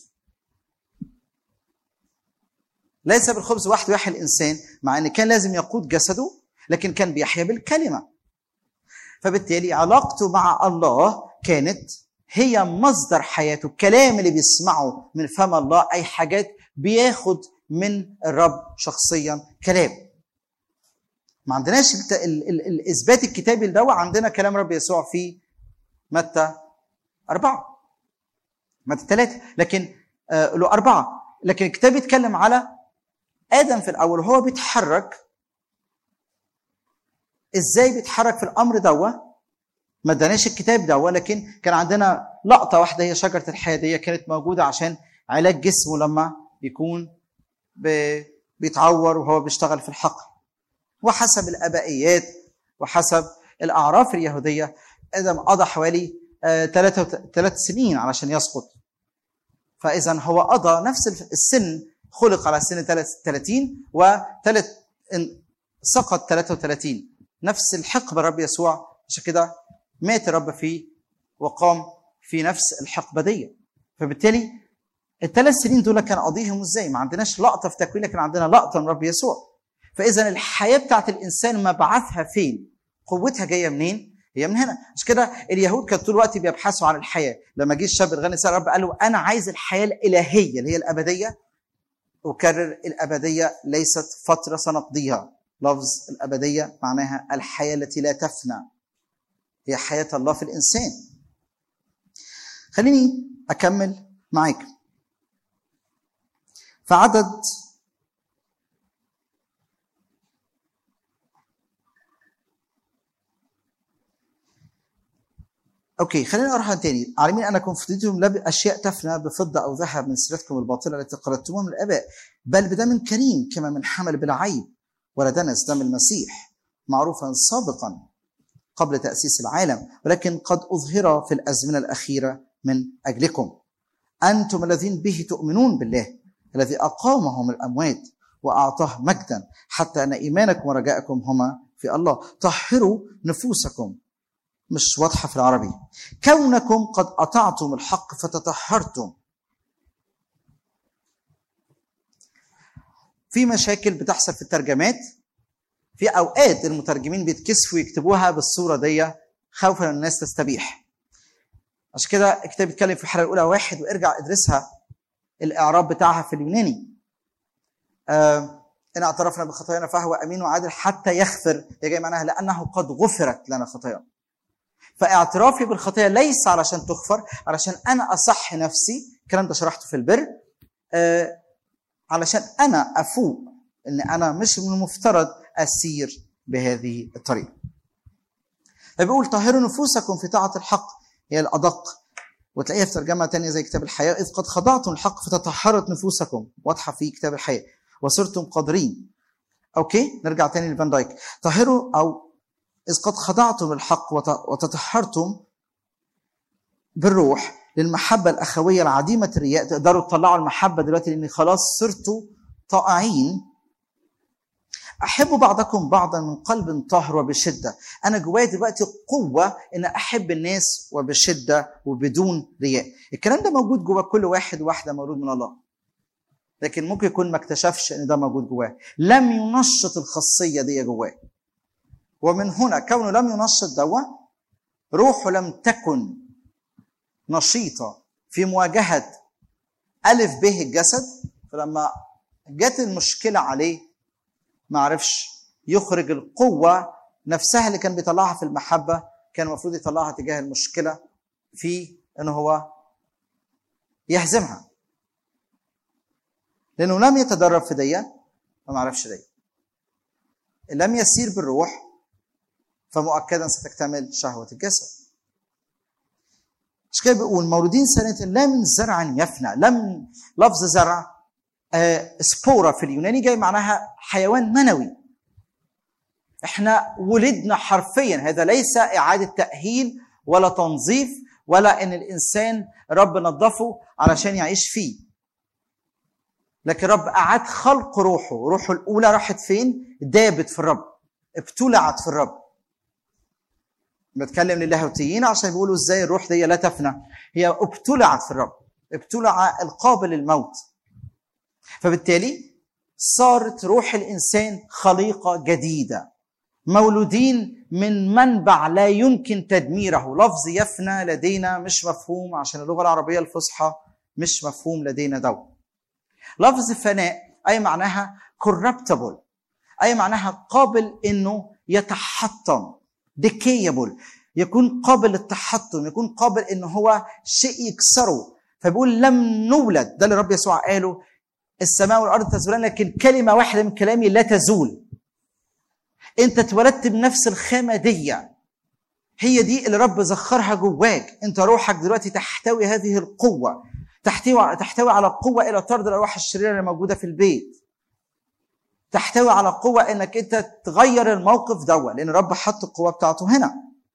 ليس بالخبز وحده يحيا الإنسان مع أن كان لازم يقود جسده لكن كان بيحيا بالكلمة فبالتالي علاقته مع الله كانت هي مصدر حياته الكلام اللي بيسمعه من فم الله اي حاجات بياخد من الرب شخصيا كلام ما عندناش الت- ال- ال- الاثبات الكتابي لدوا عندنا كلام رب يسوع في متى أربعة متى ثلاثة لكن آه له أربعة لكن الكتاب بيتكلم على آدم في الأول وهو بيتحرك ازاي بيتحرك في الامر دوا ما اداناش الكتاب دوا لكن كان عندنا لقطه واحده هي شجره الحياه دي كانت موجوده عشان علاج جسمه لما يكون ب- بيتعور وهو بيشتغل في الحقل وحسب الابائيات وحسب الاعراف اليهوديه ادم قضى حوالي ثلاث سنين علشان يسقط فاذا هو قضى نفس السن خلق على سن 30 وثلاث سقط 33 نفس الحقبه الرب يسوع عشان كده مات الرب فيه وقام في نفس الحقبه دي فبالتالي الثلاث سنين دول كان قضيهم ازاي؟ ما عندناش لقطه في تكوين لكن عندنا لقطه من رب يسوع. فاذا الحياه بتاعت الانسان مبعثها فين؟ قوتها جايه منين؟ هي من هنا، عشان كده اليهود كانوا طول الوقت بيبحثوا عن الحياه، لما جه الشاب الغني سال الرب قال له انا عايز الحياه الالهيه اللي هي الابديه اكرر الابديه ليست فتره سنقضيها، لفظ الابديه معناها الحياه التي لا تفنى. هي حياه الله في الانسان. خليني اكمل معاك. فعدد اوكي خلينا نقراها تاني عالمين انكم فديتم لا باشياء تفنى بفضه او ذهب من سيرتكم الباطله التي قلدتموها من الاباء بل بدم كريم كما من حمل بلا عيب ولا دنس دم المسيح معروفا سابقا قبل تاسيس العالم ولكن قد اظهر في الازمنه الاخيره من اجلكم انتم الذين به تؤمنون بالله الذي اقامه من الاموات واعطاه مجدا حتى ان ايمانكم ورجاءكم هما في الله طهروا نفوسكم مش واضحه في العربي كونكم قد اطعتم الحق فتطهرتم في مشاكل بتحصل في الترجمات في اوقات المترجمين بيتكسفوا يكتبوها بالصوره دي خوفا ان الناس تستبيح عشان كده الكتاب بيتكلم في الحلقه الاولى واحد وارجع ادرسها الاعراب بتاعها في اليوناني آه ان اعترفنا بخطايانا فهو امين وعادل حتى يغفر هي جاي معناها لانه قد غفرت لنا خطايانا فاعترافي بالخطيه ليس علشان تغفر علشان انا اصح نفسي الكلام ده شرحته في البر آه علشان انا افوق ان انا مش من المفترض اسير بهذه الطريقه فبيقول طهروا نفوسكم في طاعه الحق هي الادق وتلاقيها في ترجمه تانية زي كتاب الحياه اذ قد خضعتم الحق فتطهرت نفوسكم واضحه في كتاب الحياه وصرتم قادرين اوكي نرجع تاني لفان دايك طهروا او إذ قد خضعتم الحق وت- وتطهرتم بالروح للمحبة الأخوية العديمة الرياء تقدروا تطلعوا المحبة دلوقتي لأن خلاص صرتوا طائعين أحبوا بعضكم بعضا من قلب طاهر وبشدة أنا جوايا دلوقتي قوة إن أحب الناس وبشدة وبدون رياء الكلام ده موجود جوا كل واحد وواحدة مولود من الله لكن ممكن يكون ما اكتشفش إن ده موجود جواه لم ينشط الخاصية دي جواه ومن هنا كونه لم ينشط دوا روحه لم تكن نشيطة في مواجهة ألف به الجسد فلما جت المشكلة عليه ما عرفش يخرج القوة نفسها اللي كان بيطلعها في المحبة كان المفروض يطلعها تجاه المشكلة في ان هو يهزمها لانه لم يتدرب في دي فما عرفش دي إن لم يسير بالروح فمؤكدا ستكتمل شهوة الجسد مش كده بيقول مولودين سنة لا من زرع يفنى لم لفظ زرع آه، سبورة في اليوناني جاي معناها حيوان منوي احنا ولدنا حرفيا هذا ليس إعادة تأهيل ولا تنظيف ولا ان الانسان رب نظفه علشان يعيش فيه لكن رب اعاد خلق روحه روحه الاولى راحت فين دابت في الرب ابتلعت في الرب بتكلم للاهوتيين عشان بيقولوا ازاي الروح دي لا تفنى هي ابتلعت في الرب ابتلع القابل للموت فبالتالي صارت روح الانسان خليقه جديده مولودين من منبع لا يمكن تدميره لفظ يفنى لدينا مش مفهوم عشان اللغه العربيه الفصحى مش مفهوم لدينا دو لفظ فناء اي معناها corruptible اي معناها قابل انه يتحطم decayable يكون قابل للتحطم يكون قابل ان هو شيء يكسره فبيقول لم نولد ده اللي رب يسوع قاله السماء والارض تزولان لكن كلمه واحده من كلامي لا تزول انت اتولدت بنفس الخامه دي هي دي اللي رب زخرها جواك انت روحك دلوقتي تحتوي هذه القوه تحتوي تحتوي على قوه الى طرد الارواح الشريره اللي موجوده في البيت تحتوي على قوه انك انت تغير الموقف دوا لان رب حط القوه بتاعته هنا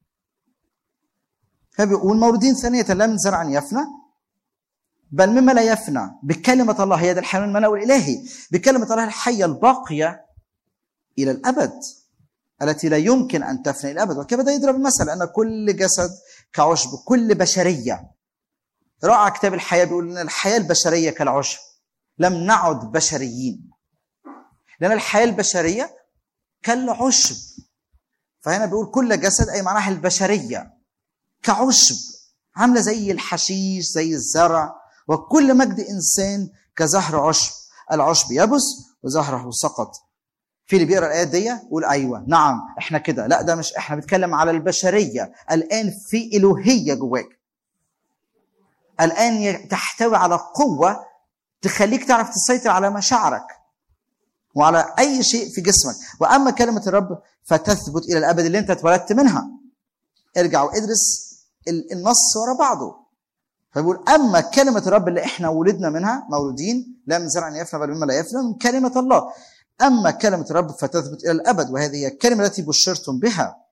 فبيقول مولودين ثانية لا من زرع يفنى بل مما لا يفنى بكلمة الله هي ده الحيوان المنوي الإلهي بكلمة الله الحية الباقية إلى الأبد التي لا يمكن أن تفنى إلى الأبد وكيف بدأ يضرب المثل أن كل جسد كعشب كل بشرية رائع كتاب الحياة بيقول أن الحياة البشرية كالعشب لم نعد بشريين لأن الحياة البشرية كالعشب فهنا بيقول كل جسد أي معناها البشرية كعشب عاملة زي الحشيش زي الزرع وكل مجد إنسان كزهر عشب العشب يبس وزهره سقط في اللي بيقرا الايات دي يقول ايوه نعم احنا كده لا ده مش احنا بنتكلم على البشريه الان في الوهيه جواك الان ي- تحتوي على قوه تخليك تعرف تسيطر على مشاعرك وعلى اي شيء في جسمك واما كلمه الرب فتثبت الى الابد اللي انت اتولدت منها ارجع وادرس ال- النص ورا بعضه فبيقول اما كلمه الرب اللي احنا ولدنا منها مولودين لا من زرع يفنى بل مما لا يفنى من كلمه الله اما كلمه الرب فتثبت الى الابد وهذه هي الكلمه التي بشرتم بها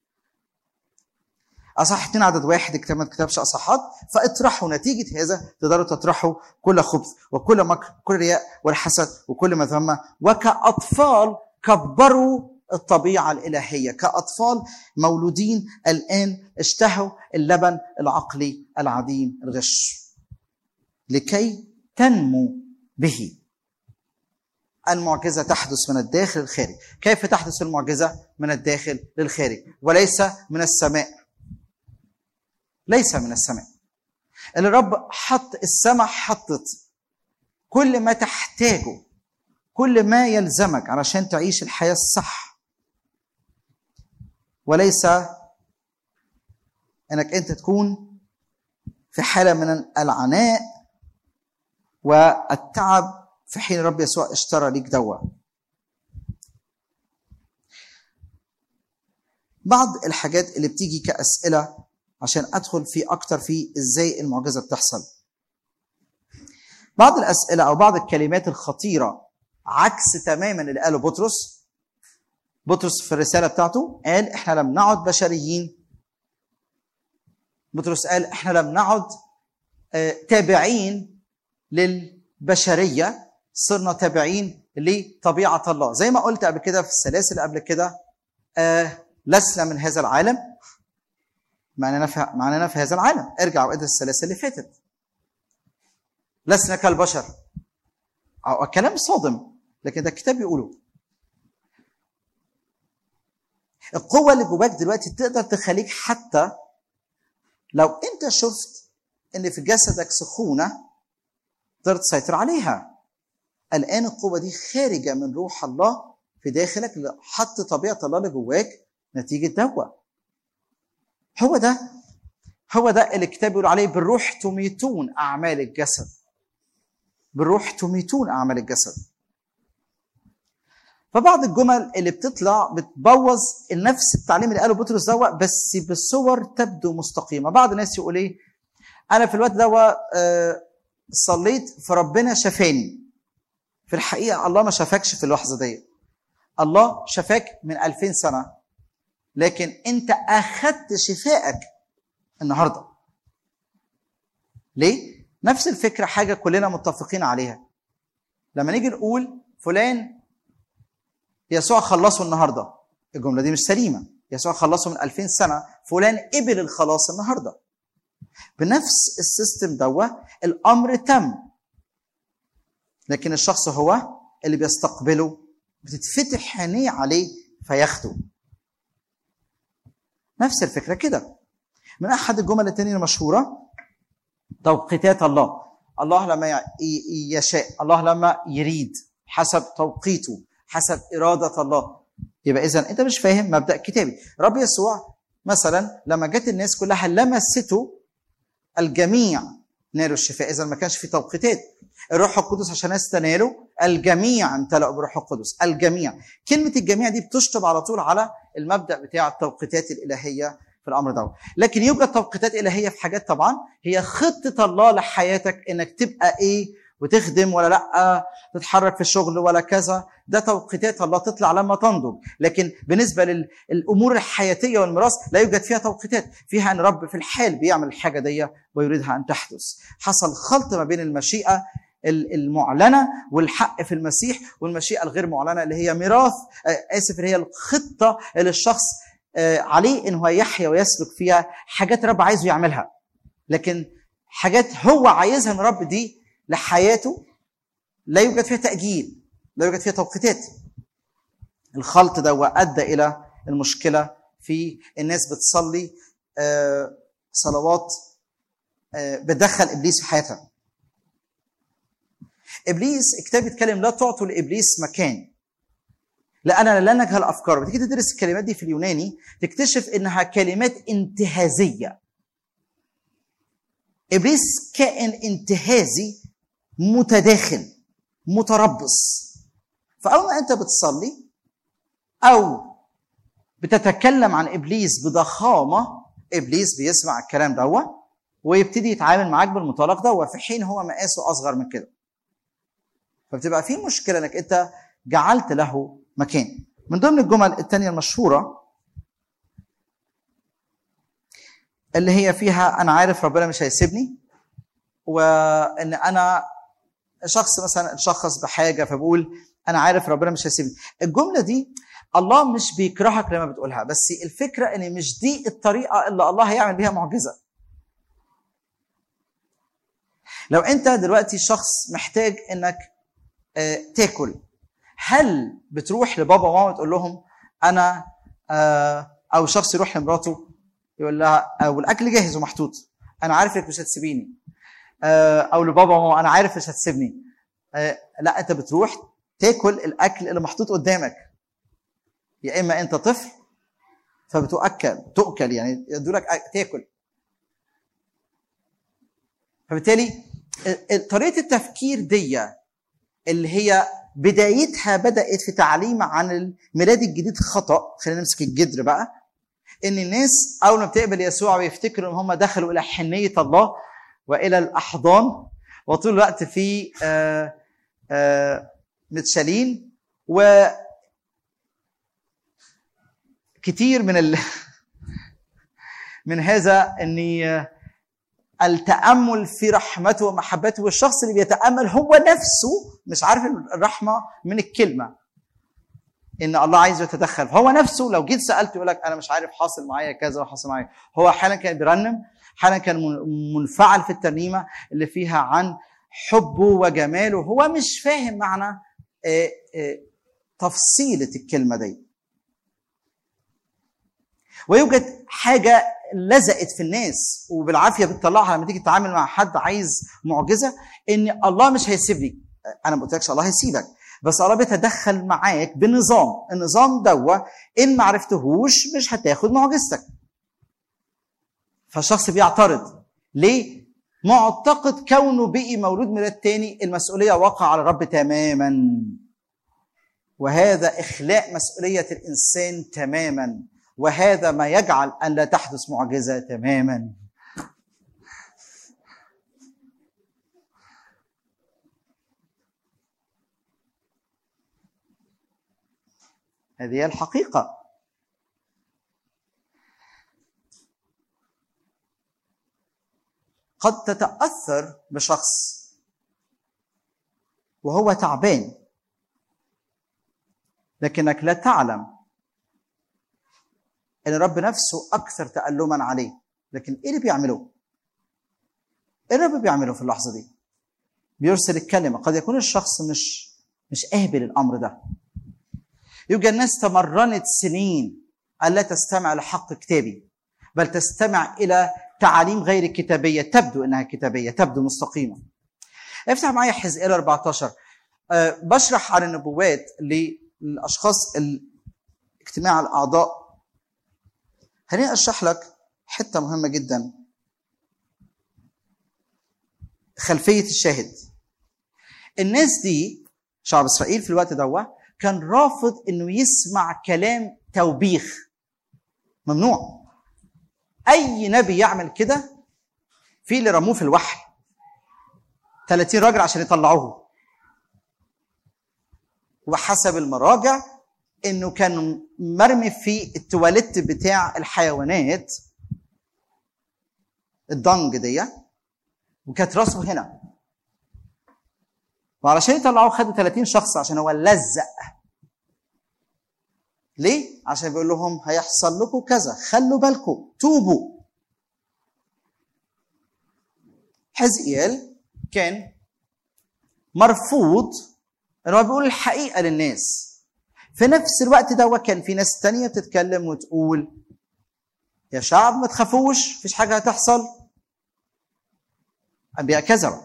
اصح 2 عدد واحد الكتاب ما كتبش اصحات فاطرحوا نتيجه هذا تقدروا تطرحوا كل خبث وكل مكر وكل رياء والحسد وكل مذمه وكاطفال كبروا الطبيعه الالهيه كاطفال مولودين الان اشتهوا اللبن العقلي العديم الغش لكي تنمو به المعجزه تحدث من الداخل للخارج كيف تحدث المعجزه من الداخل للخارج وليس من السماء ليس من السماء اللي الرب حط السماء حطت كل ما تحتاجه كل ما يلزمك علشان تعيش الحياة الصح وليس انك انت تكون في حالة من العناء والتعب في حين الرب يسوع اشترى ليك دواء بعض الحاجات اللي بتيجي كأسئلة عشان ادخل في اكتر في ازاي المعجزه بتحصل بعض الاسئله او بعض الكلمات الخطيره عكس تماما اللي قاله بطرس بطرس في الرساله بتاعته قال احنا لم نعد بشريين بطرس قال احنا لم نعد آه، تابعين للبشريه صرنا تابعين لطبيعه الله زي ما قلت قبل كده في السلاسل قبل كده آه، لسنا من هذا العالم معنانا في معنانا في هذا العالم ارجع وادرس السلاسل اللي فاتت لسنا كالبشر أو كلام صادم لكن ده الكتاب بيقوله القوة اللي جواك دلوقتي تقدر تخليك حتى لو انت شفت ان في جسدك سخونة تقدر تسيطر عليها الآن القوة دي خارجة من روح الله في داخلك اللي حط طبيعة الله اللي جواك نتيجة دواء هو ده هو ده اللي الكتاب بيقول عليه بالروح تميتون اعمال الجسد بالروح تميتون اعمال الجسد فبعض الجمل اللي بتطلع بتبوظ نفس التعليم اللي قاله بطرس دوت بس بصور تبدو مستقيمه بعض الناس يقول ايه انا في الوقت دوت آه، صليت فربنا شفاني في الحقيقه الله ما شافكش في اللحظه دي الله شفاك من 2000 سنه لكن انت اخذت شفائك النهارده ليه نفس الفكره حاجه كلنا متفقين عليها لما نيجي نقول فلان يسوع خلصه النهارده الجمله دي مش سليمه يسوع خلصه من 2000 سنه فلان قبل الخلاص النهارده بنفس السيستم دوا الامر تم لكن الشخص هو اللي بيستقبله بتتفتح عينيه عليه فياخده نفس الفكره كده من احد الجمل التانية المشهوره توقيتات الله الله لما ي- ي- يشاء الله لما يريد حسب توقيته حسب اراده الله يبقى اذا انت مش فاهم مبدا كتابي رب يسوع مثلا لما جت الناس كلها لمسته الجميع نالوا الشفاء اذا ما كانش في توقيتات الروح القدس عشان الناس تناله الجميع امتلأوا بالروح القدس الجميع كلمة الجميع دي بتشطب على طول على المبدأ بتاع التوقيتات الإلهية في الأمر ده لكن يوجد توقيتات إلهية في حاجات طبعا هي خطة الله لحياتك إنك تبقى إيه وتخدم ولا لا تتحرك في الشغل ولا كذا ده توقيتات الله تطلع لما تنضج لكن بالنسبة للأمور الحياتية والميراث لا يوجد فيها توقيتات فيها أن رب في الحال بيعمل الحاجة دي ويريدها أن تحدث حصل خلط ما بين المشيئة ال- المعلنه والحق في المسيح والمشيئه الغير معلنه اللي هي ميراث آه، اسف اللي هي الخطه اللي الشخص آه، عليه ان هو يحيا ويسلك فيها حاجات الرب عايزه يعملها لكن حاجات هو عايزها من الرب دي لحياته لا يوجد فيها تاجيل لا يوجد فيها توقيتات الخلط ده وادى الى المشكله في الناس بتصلي آه، صلوات آه، بتدخل ابليس في حياتها ابليس الكتاب بيتكلم لا تعطوا لابليس مكان لأننا لا نجهل أفكاره بتيجي تدرس الكلمات دي في اليوناني تكتشف إنها كلمات انتهازية إبليس كائن انتهازي متداخل متربص فاول ما انت بتصلي او بتتكلم عن ابليس بضخامه ابليس بيسمع الكلام دوت ويبتدي يتعامل معاك بالمنطلق دوت في حين هو مقاسه اصغر من كده فبتبقى في مشكله انك انت جعلت له مكان من ضمن الجمل الثانيه المشهوره اللي هي فيها انا عارف ربنا مش هيسيبني وان انا شخص مثلا اتشخص بحاجه فبقول انا عارف ربنا مش هيسيبني الجمله دي الله مش بيكرهك لما بتقولها بس الفكره ان مش دي الطريقه اللي الله هيعمل بيها معجزه لو انت دلوقتي شخص محتاج انك آه، تاكل هل بتروح لبابا وماما تقول لهم انا آه، او شخص يروح لمراته يقول لها او الاكل جاهز ومحطوط انا عارف انك مش هتسيبيني آه، او لبابا وماما انا عارف مش هتسيبني آه، لا انت بتروح تاكل الاكل اللي محطوط قدامك يا اما انت طفل فبتؤكل تؤكل يعني يدولك أك- تاكل فبالتالي ال- ال- طريقه التفكير دي اللي هي بدايتها بدات في تعليم عن الميلاد الجديد خطا خلينا نمسك الجدر بقى ان الناس اول ما بتقبل يسوع بيفتكروا ان هم دخلوا الى حنيه الله والى الاحضان وطول الوقت في آه، آه، متشالين و كتير من ال... من هذا اني التامل في رحمته ومحبته والشخص اللي بيتامل هو نفسه مش عارف الرحمه من الكلمه ان الله عايز يتدخل هو نفسه لو جيت سالته يقول لك انا مش عارف حاصل معايا كذا وحاصل معايا هو احيانا كان بيرنم احيانا كان من- منفعل في الترنيمه اللي فيها عن حبه وجماله هو مش فاهم معنى آه، آه، تفصيله الكلمه دي ويوجد حاجه لزقت في الناس وبالعافيه بتطلعها لما تيجي تتعامل مع حد عايز معجزه ان الله مش هيسيبني انا ما قلتلكش الله هيسيبك بس الله بيتدخل معاك بنظام النظام دوا ان ما عرفتهوش مش هتاخد معجزتك فالشخص بيعترض ليه معتقد كونه بقي مولود ميلاد تاني المسؤوليه واقعه على الرب تماما وهذا اخلاء مسؤوليه الانسان تماما وهذا ما يجعل ان لا تحدث معجزه تماما هذه هي الحقيقه قد تتاثر بشخص وهو تعبان لكنك لا تعلم ان الرب نفسه اكثر تالما عليه لكن ايه اللي بيعمله ايه الرب بيعمله في اللحظه دي بيرسل الكلمه قد يكون الشخص مش مش قابل الامر ده يوجد ناس تمرنت سنين الا تستمع لحق كتابي بل تستمع الى تعاليم غير كتابيه تبدو انها كتابيه تبدو مستقيمه افتح معايا حزقيال 14 أه بشرح عن النبوات للاشخاص ال- اجتماع الاعضاء خليني اشرح لك حته مهمه جدا خلفيه الشاهد الناس دي شعب اسرائيل في الوقت ده كان رافض انه يسمع كلام توبيخ ممنوع اي نبي يعمل كده في اللي رموه في الوحل 30 راجل عشان يطلعوه وحسب المراجع انه كان مرمي في التواليت بتاع الحيوانات الدنج دي وكانت راسه هنا وعلشان يطلعوه خدوا 30 شخص عشان هو لزق ليه؟ عشان بيقول لهم هيحصل لكم كذا خلوا بالكم توبوا حزقيال كان مرفوض ان هو بيقول الحقيقه للناس في نفس الوقت ده كان في ناس تانية بتتكلم وتقول يا شعب ما تخافوش مفيش حاجه هتحصل انبياء كذبوا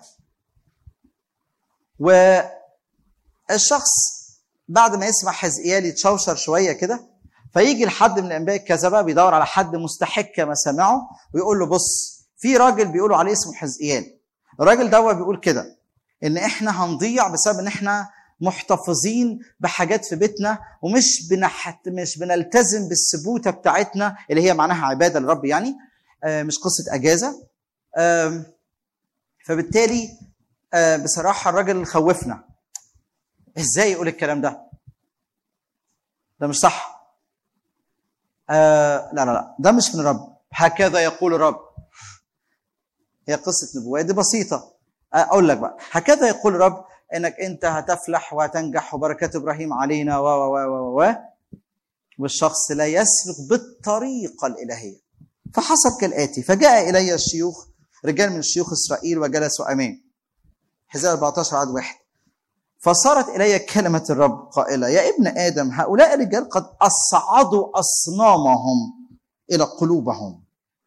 والشخص بعد ما يسمع حزقيال يتشوشر شويه كده فيجي لحد من الانبياء الكذبه بيدور على حد مستحق ما سمعه ويقول له بص في راجل بيقولوا عليه اسمه حزقيال الراجل ده بيقول كده ان احنا هنضيع بسبب ان احنا محتفظين بحاجات في بيتنا ومش بنحت مش بنلتزم بالسبوته بتاعتنا اللي هي معناها عباده للرب يعني آه، مش قصه اجازه آم، فبالتالي آه، بصراحه الراجل خوفنا ازاي يقول الكلام ده ده مش صح آه لا لا لا ده مش من الرب هكذا يقول الرب هي قصه نبوات دي بسيطه آه، اقول لك بقى هكذا يقول الرب انك انت هتفلح وهتنجح وبركات ابراهيم علينا و و و و و والشخص لا يسلك بالطريقه الالهيه فحصل كالاتي فجاء الي الشيوخ رجال من شيوخ اسرائيل وجلسوا امامي حزاب 14 عدد واحد فصارت الي كلمه الرب قائله يا ابن ادم هؤلاء الرجال قد اصعدوا اصنامهم الى قلوبهم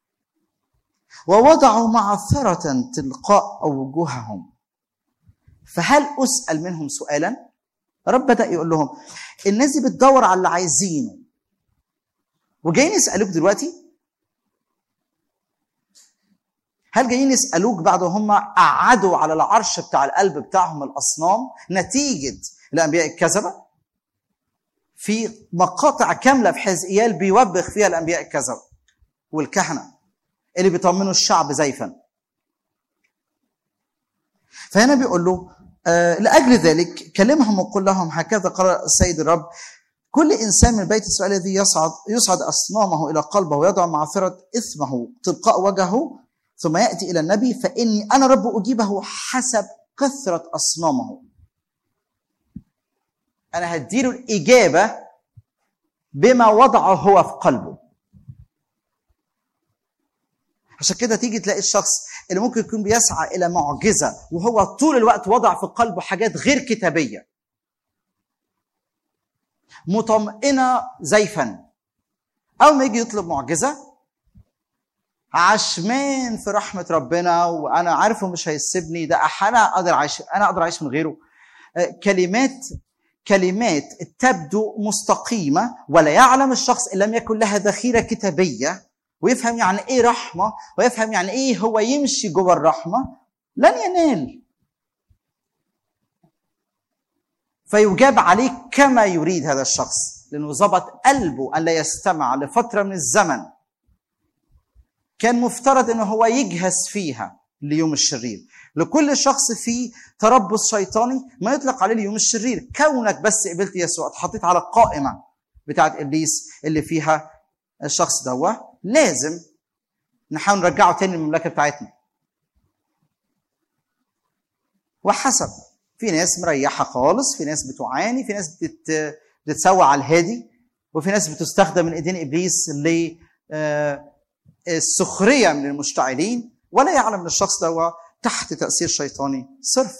ووضعوا معثره تلقاء وجوههم فهل اسال منهم سؤالا رب بدا يقول لهم الناس دي بتدور على اللي عايزينه وجايين يسالوك دلوقتي هل جايين يسالوك بعد هم قعدوا على العرش بتاع القلب بتاعهم الاصنام نتيجه الانبياء الكذبه في مقاطع كامله في حزقيال بيوبخ فيها الانبياء الكذبه والكهنه اللي بيطمنوا الشعب زيفا فهنا بيقول له آه لاجل ذلك كلمهم وقل لهم هكذا قال السيد الرب كل انسان من بيت اسرائيل الذي يصعد يصعد اصنامه الى قلبه ويضع معثره اثمه تلقاء وجهه ثم ياتي الى النبي فاني انا رب اجيبه حسب كثره اصنامه. انا هديله الاجابه بما وضعه هو في قلبه. عشان كده تيجي تلاقي الشخص اللي ممكن يكون بيسعى الى معجزه وهو طول الوقت وضع في قلبه حاجات غير كتابيه. مطمئنه زيفا. اول ما يجي يطلب معجزه عشمان في رحمه ربنا وانا عارفه مش هيسيبني ده أح- انا اقدر اعيش انا اقدر اعيش من غيره آه، كلمات كلمات تبدو مستقيمه ولا يعلم الشخص ان لم يكن لها ذخيره كتابيه ويفهم يعني ايه رحمه ويفهم يعني ايه هو يمشي جوه الرحمه لن ينال فيجاب عليه كما يريد هذا الشخص لانه ظبط قلبه ان لا يستمع لفتره من الزمن كان مفترض انه هو يجهز فيها ليوم الشرير لكل شخص فيه تربص شيطاني ما يطلق عليه اليوم الشرير كونك بس قبلت يسوع اتحطيت على القائمه بتاعت ابليس اللي فيها الشخص دوا لازم نحاول نرجعه تاني للمملكه بتاعتنا وحسب في ناس مريحه خالص في ناس بتعاني في ناس بتت... بتتسوى على الهادي وفي ناس بتستخدم من ايدين ابليس ل آه، السخريه من المشتعلين ولا يعلم ان الشخص ده تحت تاثير شيطاني صرف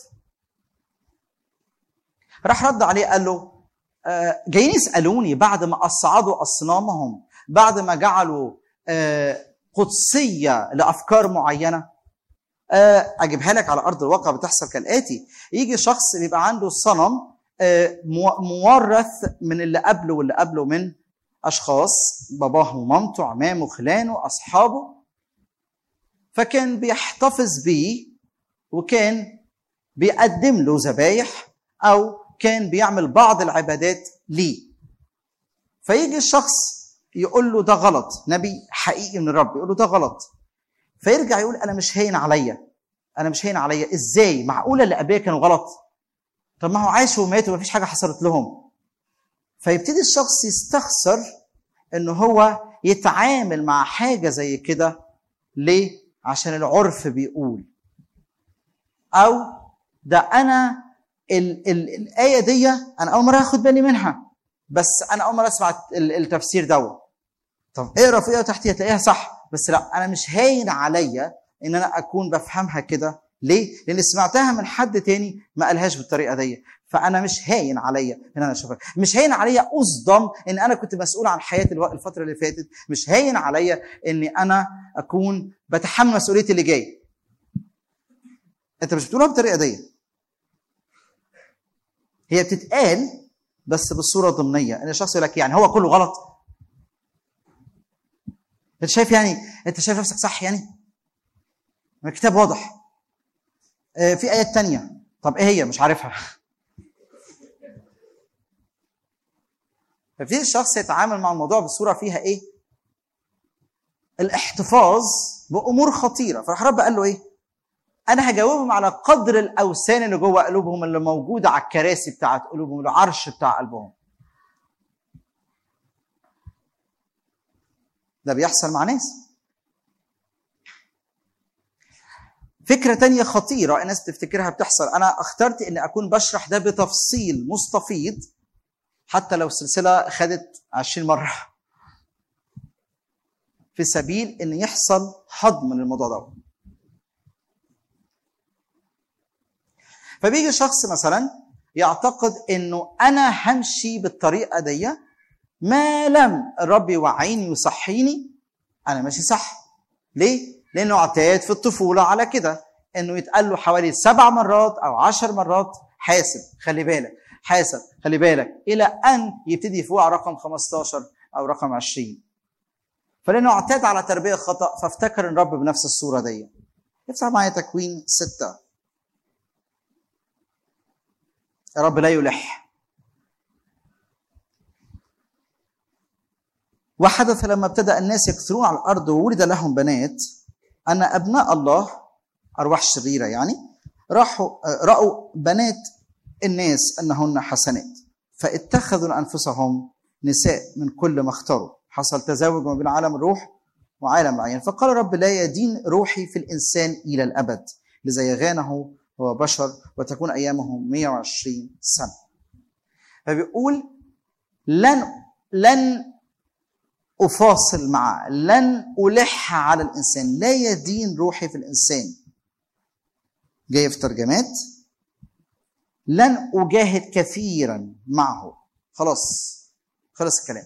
راح رد عليه قال له آه، جايين يسالوني بعد ما اصعدوا اصنامهم بعد ما جعلوا آه، قدسيه لافكار معينه آه، اجيبها لك على ارض الواقع بتحصل كالاتي يجي شخص بيبقى عنده صنم آه، مو- مورث من اللي قبله واللي قبله من اشخاص باباه ومامته عمامه خلانه اصحابه فكان بيحتفظ بيه وكان بيقدم له ذبايح او كان بيعمل بعض العبادات ليه فيجي الشخص يقول له ده غلط نبي حقيقي من الرب يقول له ده غلط فيرجع يقول انا مش هين عليا انا مش هين عليا ازاي معقوله اللي قبليه كانوا غلط طب ما هو عاشوا وماتوا مفيش حاجه حصلت لهم فيبتدي الشخص يستخسر ان هو يتعامل مع حاجه زي كده ليه عشان العرف بيقول او ده انا ال ال الايه دي انا اول مره اخد بالي منها بس انا اول مره اسمع ال- التفسير دوت طب اقرا في ايه تحتيها تلاقيها صح بس لا انا مش هاين عليا ان انا اكون بفهمها كده ليه؟ لان سمعتها من حد تاني ما قالهاش بالطريقه دي فانا مش هاين عليا ان انا اشوفها مش هاين عليا اصدم ان انا كنت مسؤول عن حياتي الو- الفتره اللي فاتت مش هاين عليا اني انا اكون بتحمل مسؤوليه اللي جاي انت مش بتقولها بالطريقه دي هي بتتقال بس بصوره ضمنيه ان الشخص يقول لك يعني هو كله غلط انت شايف يعني انت شايف نفسك صح يعني ما الكتاب واضح آه، في ايات تانية طب ايه هي مش عارفها ففي الشخص يتعامل مع الموضوع بصوره فيها ايه الاحتفاظ بامور خطيره فراح رب قال له ايه انا هجاوبهم على قدر الاوثان اللي جوه قلوبهم اللي موجوده على الكراسي بتاعت قلوبهم العرش بتاع قلبهم ده بيحصل مع ناس فكرة تانية خطيرة الناس بتفتكرها بتحصل أنا اخترت أن أكون بشرح ده بتفصيل مستفيض حتى لو السلسلة خدت 20 مرة في سبيل أن يحصل هضم للموضوع ده فبيجي شخص مثلا يعتقد انه انا همشي بالطريقه دي ما لم الرب يوعيني ويصحيني انا ماشي صح ليه لانه اعتاد في الطفوله على كده انه يتقال له حوالي سبع مرات او عشر مرات حاسب خلي بالك حاسب خلي بالك الى ان يبتدي يفوق على رقم 15 او رقم 20 فلانه اعتاد على تربيه خطا فافتكر الرب بنفس الصوره دي افتح معايا تكوين ستة الرب لا يلح وحدث لما ابتدأ الناس يكثرون على الأرض وولد لهم بنات أن أبناء الله أرواح شريرة يعني راحوا رأوا بنات الناس أنهن حسنات فاتخذوا لأنفسهم نساء من كل ما اختاروا حصل تزاوج ما بين عالم الروح وعالم العين فقال رب لا يدين روحي في الإنسان إلى الأبد لزيغانه هو بشر وتكون أيامه 120 سنة فبيقول لن لن أفاصل معه لن ألح على الإنسان لا يدين روحي في الإنسان جاي في ترجمات لن أجاهد كثيرا معه خلاص خلص الكلام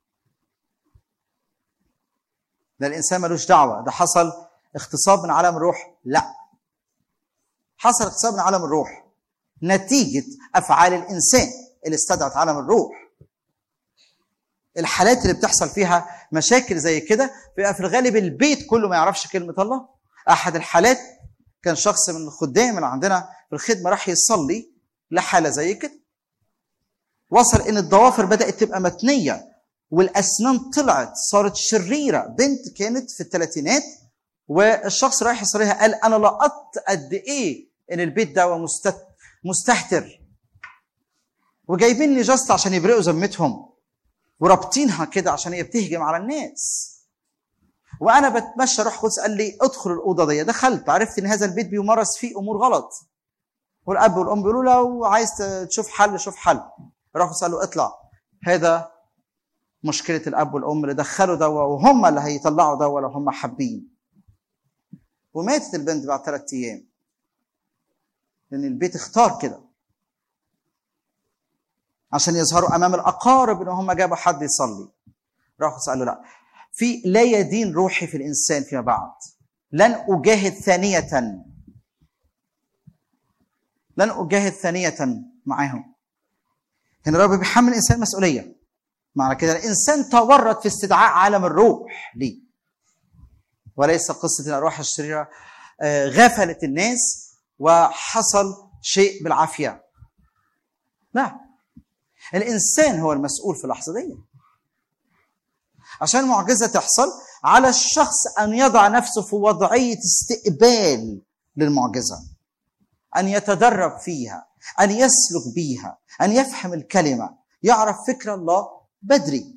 ده الإنسان ملوش دعوة ده حصل اغتصاب من عالم الروح لا حصل اغتصاب من عالم الروح نتيجة أفعال الإنسان اللي استدعت عالم الروح الحالات اللي بتحصل فيها مشاكل زي كده بيبقى في الغالب البيت كله ما يعرفش كلمة الله أحد الحالات كان شخص من الخدام اللي عندنا في الخدمة راح يصلي لحالة زي كده وصل إن الضوافر بدأت تبقى متنية والأسنان طلعت صارت شريرة بنت كانت في الثلاثينات والشخص رايح يصليها قال أنا لقطت قد إيه إن البيت ده مست... مستهتر وجايبين لي جاست عشان يبرئوا ذمتهم ورابطينها كده عشان هي بتهجم على الناس وانا بتمشى روح قدس قال لي ادخل الاوضه دي دخلت عرفت ان هذا البيت بيمارس فيه امور غلط والاب والام بيقولوا لو عايز تشوف حل شوف حل روح قدس قال له اطلع هذا مشكله الاب والام اللي دخلوا دوا وهم اللي هيطلعوا دوا لو هم حابين وماتت البنت بعد ثلاث ايام لان البيت اختار كده عشان يظهروا امام الاقارب ان هم جابوا حد يصلي راح قال له لا في لا يدين روحي في الانسان فيما بعد لن اجاهد ثانيه لن اجاهد ثانيه معاهم هنا الرب بيحمل الانسان مسؤوليه معنى كده الانسان تورط في استدعاء عالم الروح ليه وليس قصه الارواح الشريره آه، غفلت الناس وحصل شيء بالعافيه لا الانسان هو المسؤول في اللحظه دي عشان المعجزه تحصل على الشخص ان يضع نفسه في وضعيه استقبال للمعجزه ان يتدرب فيها ان يسلك بيها ان يفهم الكلمه يعرف فكر الله بدري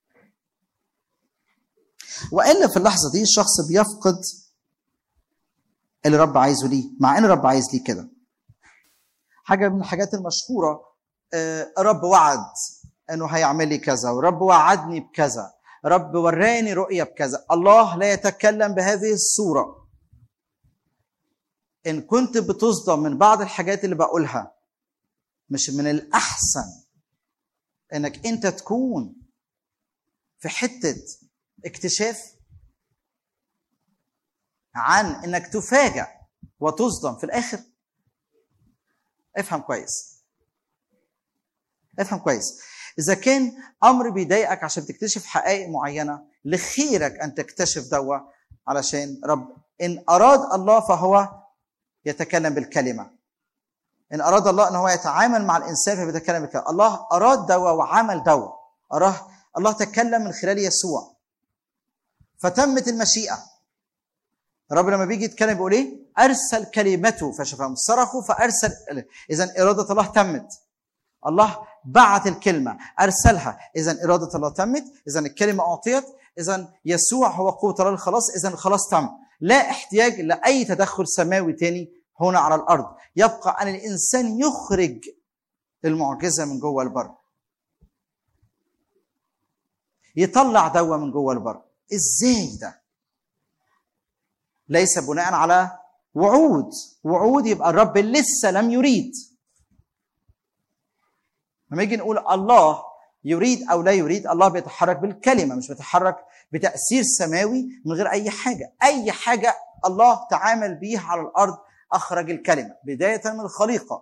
والا في اللحظه دي الشخص بيفقد اللي رب عايزه ليه مع ان رب عايز ليه كده حاجه من الحاجات المشهوره آه، رب وعد انه هيعمل لي كذا ورب وعدني بكذا رب وراني رؤيه بكذا الله لا يتكلم بهذه الصوره ان كنت بتصدم من بعض الحاجات اللي بقولها مش من الاحسن انك انت تكون في حته اكتشاف عن انك تفاجأ وتصدم في الاخر افهم كويس افهم كويس اذا كان امر بيضايقك عشان تكتشف حقائق معينه لخيرك ان تكتشف دوا علشان رب ان اراد الله فهو يتكلم بالكلمه ان اراد الله ان هو يتعامل مع الانسان فبيتكلم بالكلام الله اراد دوا وعمل دوا اراه الله تكلم من خلال يسوع فتمت المشيئه الرب لما بيجي يتكلم بيقول ايه ارسل كلمته فشفاهم صرخوا فارسل اذا اراده الله تمت الله بعت الكلمه ارسلها اذا اراده الله تمت اذا الكلمه اعطيت اذا يسوع هو قوه الله للخلاص اذا الخلاص تم لا احتياج لاي تدخل سماوي تاني هنا على الارض يبقى ان الانسان يخرج المعجزه من جوه البر يطلع دواء من جوه البر ازاي ده ليس بناء على وعود وعود يبقى الرب لسه لم يريد لما يجي نقول الله يريد او لا يريد الله بيتحرك بالكلمه مش بيتحرك بتاثير سماوي من غير اي حاجه اي حاجه الله تعامل بيها على الارض اخرج الكلمه بدايه من الخليقه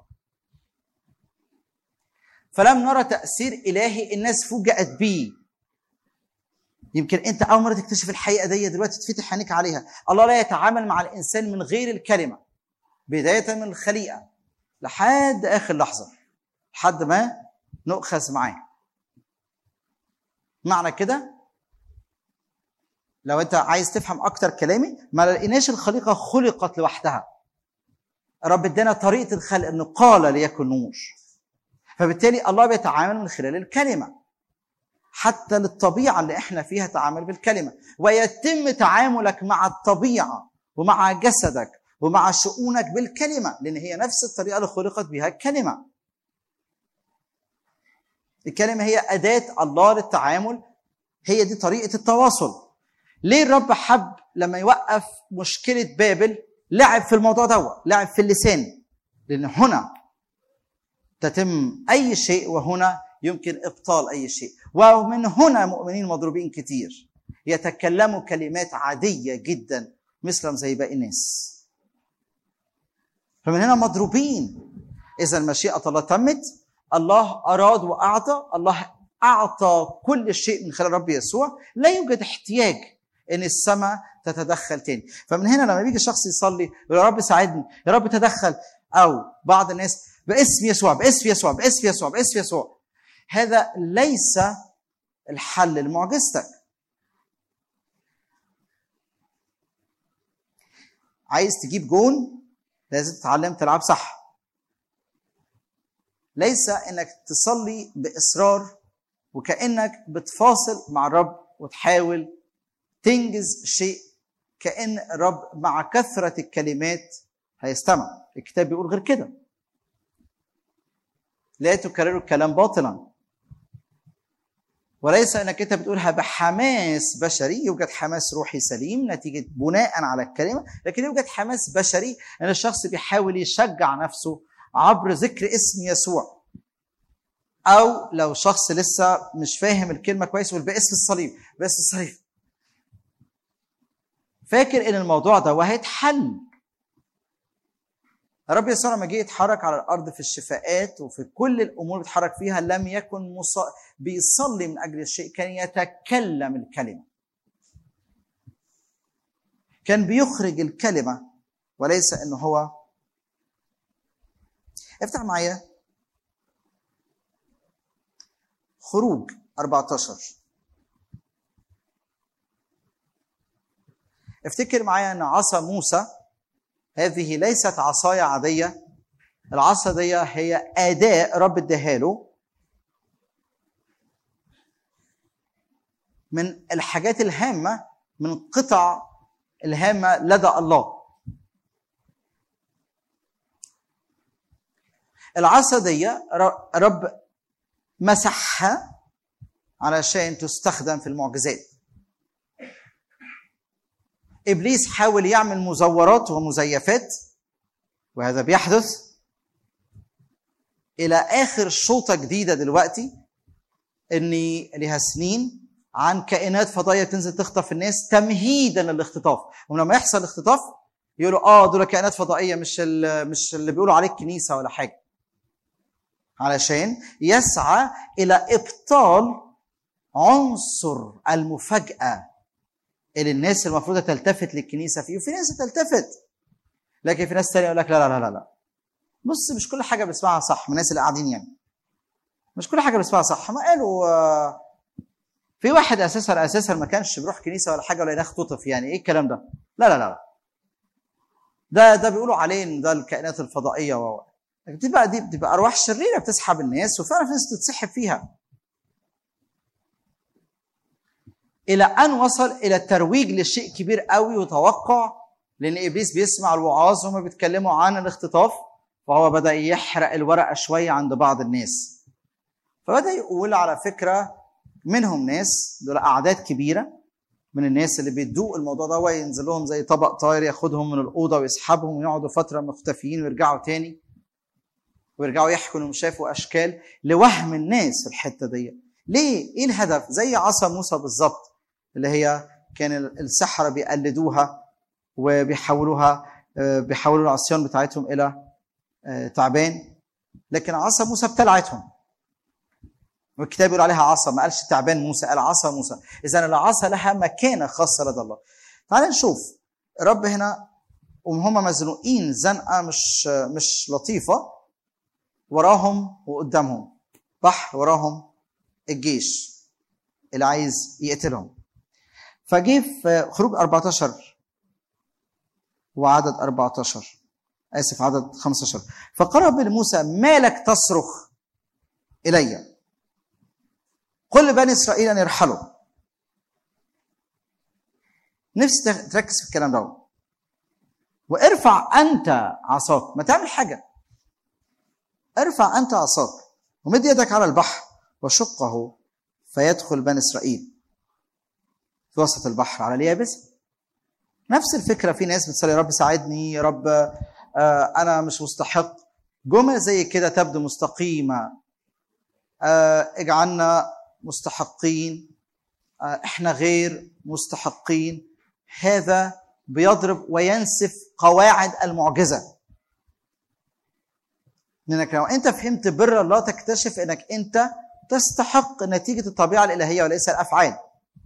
فلم نرى تاثير الهي الناس فوجئت بيه يمكن انت اول مره تكتشف الحقيقه دي دلوقتي تفتح عينيك عليها الله لا يتعامل مع الانسان من غير الكلمه بدايه من الخليقه لحد اخر لحظه لحد ما نؤخذ معاه معنى كده لو انت عايز تفهم اكتر كلامي ما لقيناش الخليقه خلقت لوحدها رب ادانا طريقه الخلق انه قال ليكن نور فبالتالي الله بيتعامل من خلال الكلمه حتى للطبيعه اللي احنا فيها تعامل بالكلمه ويتم تعاملك مع الطبيعه ومع جسدك ومع شؤونك بالكلمه لان هي نفس الطريقه اللي خلقت بها الكلمه الكلمه هي اداه الله للتعامل هي دي طريقه التواصل ليه الرب حب لما يوقف مشكله بابل لعب في الموضوع ده لعب في اللسان لان هنا تتم اي شيء وهنا يمكن ابطال اي شيء ومن هنا مؤمنين مضروبين كتير يتكلموا كلمات عاديه جدا مثلهم زي باقي الناس فمن هنا مضروبين اذا مشيئه الله تمت الله اراد واعطى الله اعطى كل شيء من خلال رب يسوع لا يوجد احتياج ان السماء تتدخل تاني فمن هنا لما بيجي شخص يصلي يقول يا رب ساعدني يا رب تدخل او بعض الناس باسم يسوع باسم يسوع باسم يسوع باسم يسوع هذا ليس الحل لمعجزتك عايز تجيب جون لازم تتعلم تلعب صح ليس انك تصلي باصرار وكانك بتفاصل مع الرب وتحاول تنجز شيء كان الرب مع كثره الكلمات هيستمع الكتاب بيقول غير كده لا تكرروا الكلام باطلا وليس انك انت بتقولها بحماس بشري يوجد حماس روحي سليم نتيجه بناء على الكلمه لكن يوجد حماس بشري ان الشخص بيحاول يشجع نفسه عبر ذكر اسم يسوع او لو شخص لسه مش فاهم الكلمه كويس يقول باسم الصليب باسم الصليب فاكر ان الموضوع ده وهيتحل الرب يسوع لما جه يتحرك على الارض في الشفاءات وفي كل الامور اللي بيتحرك فيها لم يكن مص... بيصلي من اجل الشيء كان يتكلم الكلمه كان بيخرج الكلمه وليس انه هو افتح معايا خروج 14 افتكر معايا ان عصا موسى هذه ليست عصاية عادية العصا دي هي أداة رب اداها له من الحاجات الهامة من القطع الهامة لدى الله العصا دي رب مسحها علشان تستخدم في المعجزات ابليس حاول يعمل مزورات ومزيفات وهذا بيحدث الى اخر شوطه جديده دلوقتي ان لها سنين عن كائنات فضائيه بتنزل تخطف الناس تمهيدا للاختطاف ولما يحصل اختطاف يقولوا اه دول كائنات فضائيه مش مش اللي بيقولوا عليه الكنيسه ولا حاجه علشان يسعى الى ابطال عنصر المفاجاه اللي الناس المفروض تلتفت للكنيسه فيه وفي ناس تلتفت لكن في ناس تانية يقول لك لا لا لا لا بص مش كل حاجه بنسمعها صح من الناس اللي قاعدين يعني مش كل حاجه بنسمعها صح ما قالوا آه، في واحد اساسا اساسا ما كانش بيروح كنيسه ولا حاجه ولا يناخ تطف يعني ايه الكلام ده لا لا لا ده ده بيقولوا عليه ان ده الكائنات الفضائيه و لكن دي بقى دي بتبقى ارواح شريره بتسحب الناس وفعلا في ناس تتسحب فيها الى ان وصل الى الترويج لشيء كبير قوي وتوقع لان ابليس بيسمع الوعاظ وهم بيتكلموا عن الاختطاف فهو بدا يحرق الورقه شويه عند بعض الناس فبدا يقول على فكره منهم ناس دول اعداد كبيره من الناس اللي بيدوق الموضوع ده وينزل لهم زي طبق طاير ياخدهم من الاوضه ويسحبهم ويقعدوا فتره مختفيين ويرجعوا تاني ويرجعوا يحكوا انهم شافوا اشكال لوهم الناس في الحته دي ليه ايه الهدف زي عصا موسى بالظبط اللي هي كان السحره بيقلدوها وبيحولوها آه، بيحولوا العصيان بتاعتهم الى آه، تعبان لكن عصا موسى ابتلعتهم والكتاب يقول عليها عصا ما قالش تعبان موسى قال عصا موسى اذا العصا لها مكانه خاصه لدى الله تعال نشوف رب هنا وهم مزنوقين زنقه مش مش لطيفه وراهم وقدامهم بحر وراهم الجيش اللي عايز يقتلهم فجه في خروج 14 وعدد 14 اسف عدد 15 فقرب لموسى ما لك تصرخ الي قل لبني اسرائيل ان يرحلوا نفسي تر- تركز في الكلام ده وارفع انت عصاك ما تعمل حاجه ارفع انت عصاك ومد يدك على البحر وشقه فيدخل بني اسرائيل في وسط البحر على اليابسه نفس الفكره في ناس بتصلي يا رب ساعدني يا رب آه، انا مش مستحق جمل زي كده تبدو مستقيمه آه، اجعلنا مستحقين آه، احنا غير مستحقين هذا بيضرب وينسف قواعد المعجزه لانك لو انت فهمت بر الله تكتشف انك انت تستحق نتيجه الطبيعه الالهيه وليس الافعال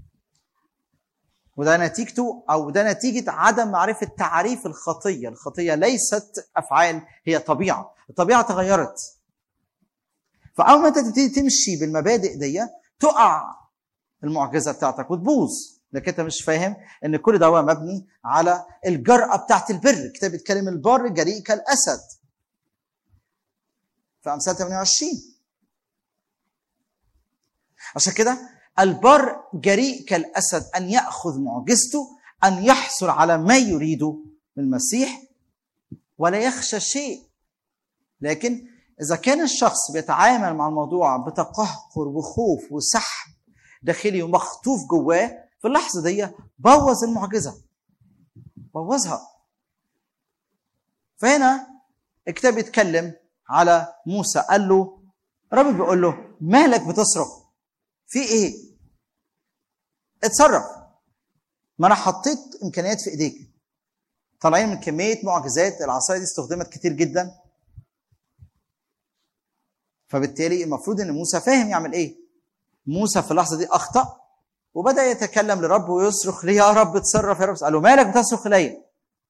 وده نتيجته او ده نتيجه عدم معرفه تعريف الخطيه، الخطيه ليست افعال هي طبيعه، الطبيعه تغيرت. فاول ما انت تبتدي تمشي بالمبادئ دي تقع المعجزه بتاعتك وتبوظ، لكن انت مش فاهم ان كل ده هو مبني على الجرأه بتاعت البر، الكتاب بيتكلم البر جريء كالاسد. في امثال 28 عشان كده البر جريء كالاسد ان ياخذ معجزته ان يحصل على ما يريده من المسيح ولا يخشى شيء لكن اذا كان الشخص بيتعامل مع الموضوع بتقهقر وخوف وسحب داخلي ومخطوف جواه في اللحظه دي بوظ المعجزه بوظها فهنا الكتاب بيتكلم على موسى قال له رب بيقول له مالك بتصرخ في ايه اتصرف ما انا حطيت امكانيات في ايديك طالعين من كميه معجزات العصايه دي استخدمت كتير جدا فبالتالي المفروض ان موسى فاهم يعمل ايه موسى في اللحظه دي اخطا وبدا يتكلم لرب ويصرخ ليه يا رب اتصرف يا رب قال له مالك بتصرخ الي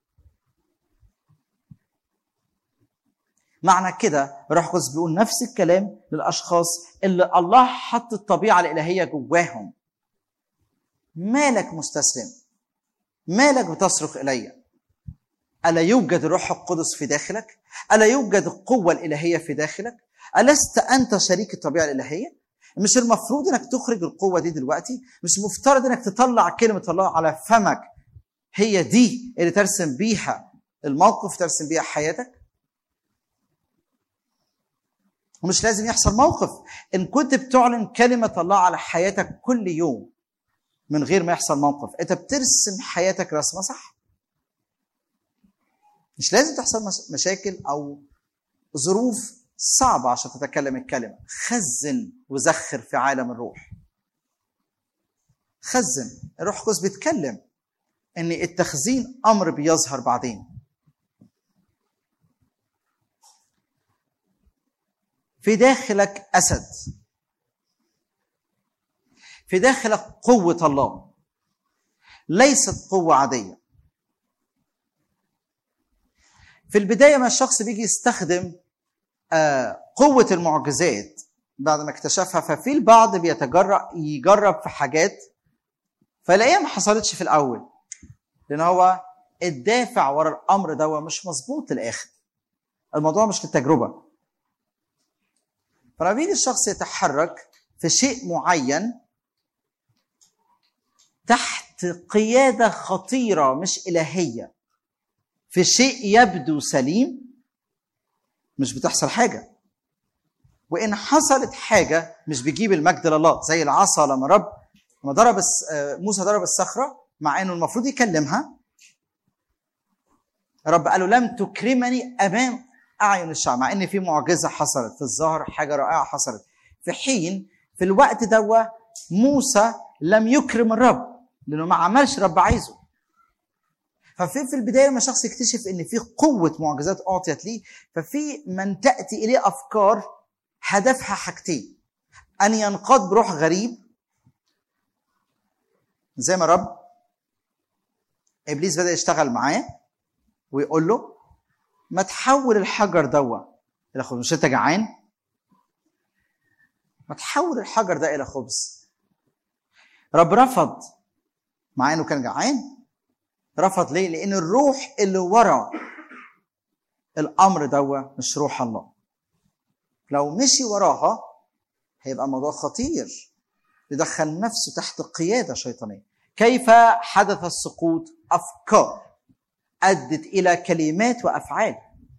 معنى كده روح القدس بيقول نفس الكلام للاشخاص اللي الله حط الطبيعه الالهيه جواهم مالك مستسلم مالك بتصرخ الي الا يوجد الروح القدس في داخلك الا يوجد القوه الالهيه في داخلك الست انت شريك الطبيعه الالهيه مش المفروض انك تخرج القوه دي دلوقتي مش مفترض انك تطلع كلمه الله على فمك هي دي اللي ترسم بيها الموقف ترسم بيها حياتك ومش لازم يحصل موقف ان كنت بتعلن كلمه الله على حياتك كل يوم من غير ما يحصل موقف انت بترسم حياتك رسمه صح مش لازم تحصل مش- مشاكل او ظروف صعبه عشان تتكلم الكلمه خزن وزخر في عالم الروح خزن الروح القدس بيتكلم ان التخزين امر بيظهر بعدين في داخلك اسد في داخلك قوه الله ليست قوه عاديه في البدايه ما الشخص بيجي يستخدم آه، قوه المعجزات بعد ما اكتشفها ففي البعض بيتجرأ يجرب في حاجات فلاقيها ما حصلتش في الاول لان هو الدافع ورا الامر ده مش مظبوط للاخر الموضوع مش للتجربه فلما بيجي الشخص يتحرك في شيء معين تحت قياده خطيره مش الهيه في شيء يبدو سليم مش بتحصل حاجه وان حصلت حاجه مش بيجيب المجد لله زي العصا لما رب لما ضرب الس- آه، موسى ضرب الصخره مع انه المفروض يكلمها رب قال له لم تكرمني امام اعين الشعب مع ان في معجزه حصلت في الظاهر حاجه رائعه حصلت في حين في الوقت دوا موسى لم يكرم الرب لانه ما عملش رب عايزه ففي في البدايه لما شخص يكتشف ان في قوه معجزات اعطيت ليه ففي من تاتي اليه افكار هدفها حاجتين ان ينقاد بروح غريب زي ما رب ابليس بدا يشتغل معاه ويقول له ما تحول الحجر دوا الى خبز مش انت جعان ما تحول الحجر ده الى خبز رب رفض مع انه كان جعان رفض ليه لان الروح اللي ورا الامر دوا مش روح الله لو مشي وراها هيبقى الموضوع خطير يدخل نفسه تحت قياده شيطانيه كيف حدث السقوط افكار ادت الى كلمات وافعال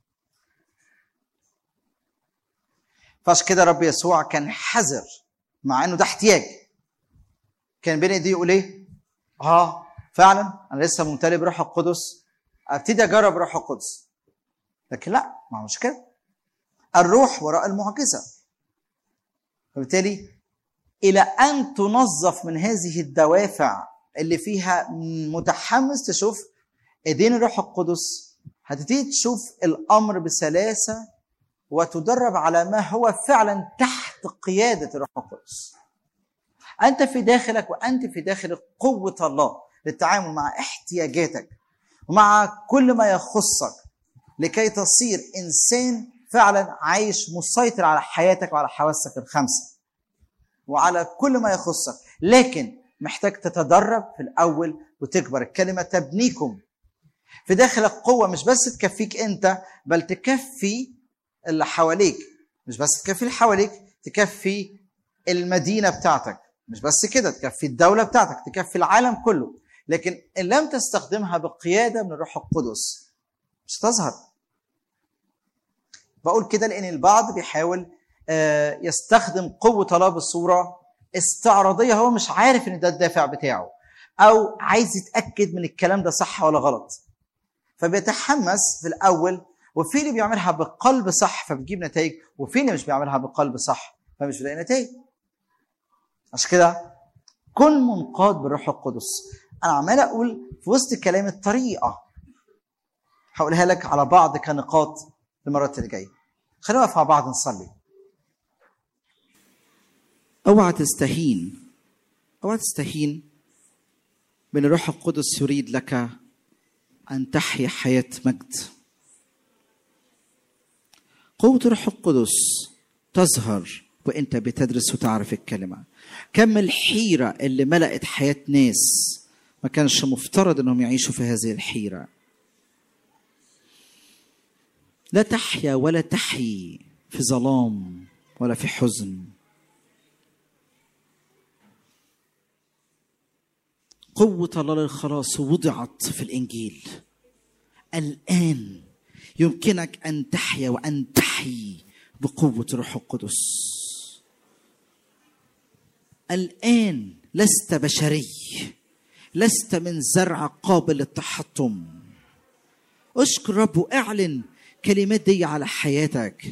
فعشان كده رب يسوع كان حذر مع انه ده احتياج كان بين ايديه يقول ايه اه فعلا انا لسه ممتلئ بروح القدس ابتدي اجرب روح القدس لكن لا ما هو مش كده الروح وراء المعجزه فبالتالي الى ان تنظف من هذه الدوافع اللي فيها متحمس تشوف ايدين الروح القدس هتبتدي تشوف الامر بسلاسه وتدرب على ما هو فعلا تحت قياده الروح القدس انت في داخلك وانت في داخل قوه الله للتعامل مع احتياجاتك ومع كل ما يخصك لكي تصير انسان فعلا عايش مسيطر على حياتك وعلى حواسك الخمسه وعلى كل ما يخصك لكن محتاج تتدرب في الاول وتكبر الكلمه تبنيكم في داخلك قوه مش بس تكفيك انت بل تكفي اللي حواليك مش بس تكفي اللي حواليك تكفي المدينه بتاعتك مش بس كده تكفي الدوله بتاعتك تكفي العالم كله لكن ان لم تستخدمها بقياده من الروح القدس مش تظهر بقول كده لان البعض بيحاول آه، يستخدم قوه الله بصوره استعراضيه هو مش عارف ان ده الدافع بتاعه او عايز يتاكد من الكلام ده صح ولا غلط فبيتحمس في الاول وفي اللي بيعملها بقلب صح فبتجيب نتائج وفي اللي مش بيعملها بقلب صح فمش بيلاقي نتائج عشان كده كن منقاد بالروح القدس انا عمال اقول في وسط كلام الطريقه هقولها لك على بعض كنقاط المرات اللي جايه خلينا نقف مع بعض نصلي اوعى تستهين اوعى تستهين بان الروح القدس يريد لك ان تحيا حياه مجد قوه الروح القدس تظهر وانت بتدرس وتعرف الكلمه كم الحيره اللي ملأت حياه ناس ما كانش مفترض انهم يعيشوا في هذه الحيره لا تحيا ولا تحيي في ظلام ولا في حزن قوة الله للخلاص وضعت في الإنجيل الآن يمكنك أن تحيا وأن تحيي بقوة الروح القدس الآن لست بشري لست من زرع قابل للتحطم اشكر رب واعلن كلمات دي على حياتك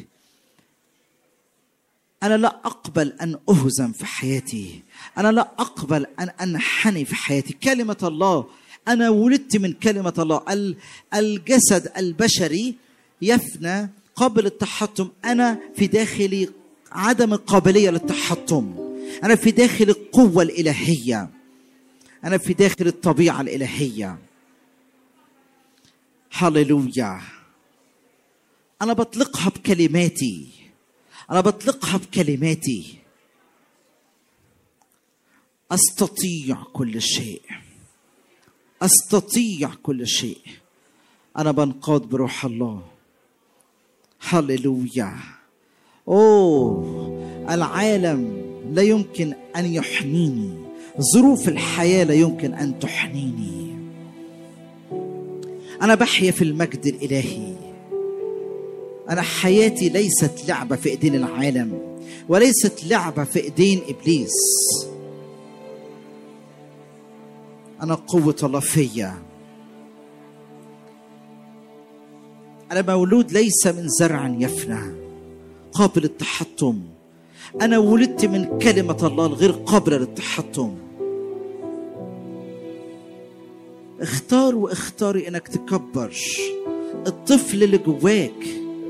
أنا لا أقبل أن أهزم في حياتي أنا لا أقبل أن أنحني في حياتي كلمة الله أنا ولدت من كلمة الله ال- الجسد البشري يفنى قبل التحطم أنا في داخلي عدم القابلية للتحطم أنا في داخل القوة الإلهية أنا في داخل الطبيعة الإلهية هللويا انا بطلقها بكلماتي انا بطلقها بكلماتي استطيع كل شيء استطيع كل شيء انا بنقاد بروح الله هللويا اوه العالم لا يمكن ان يحنيني ظروف الحياه لا يمكن ان تحنيني انا بحيا في المجد الالهي انا حياتي ليست لعبه في ايدين العالم وليست لعبه في ايدين ابليس انا قوه الله فيا انا مولود ليس من زرع يفنى قابل التحطم انا ولدت من كلمه الله الغير قابله للتحطم اختار واختاري انك تكبر الطفل اللي جواك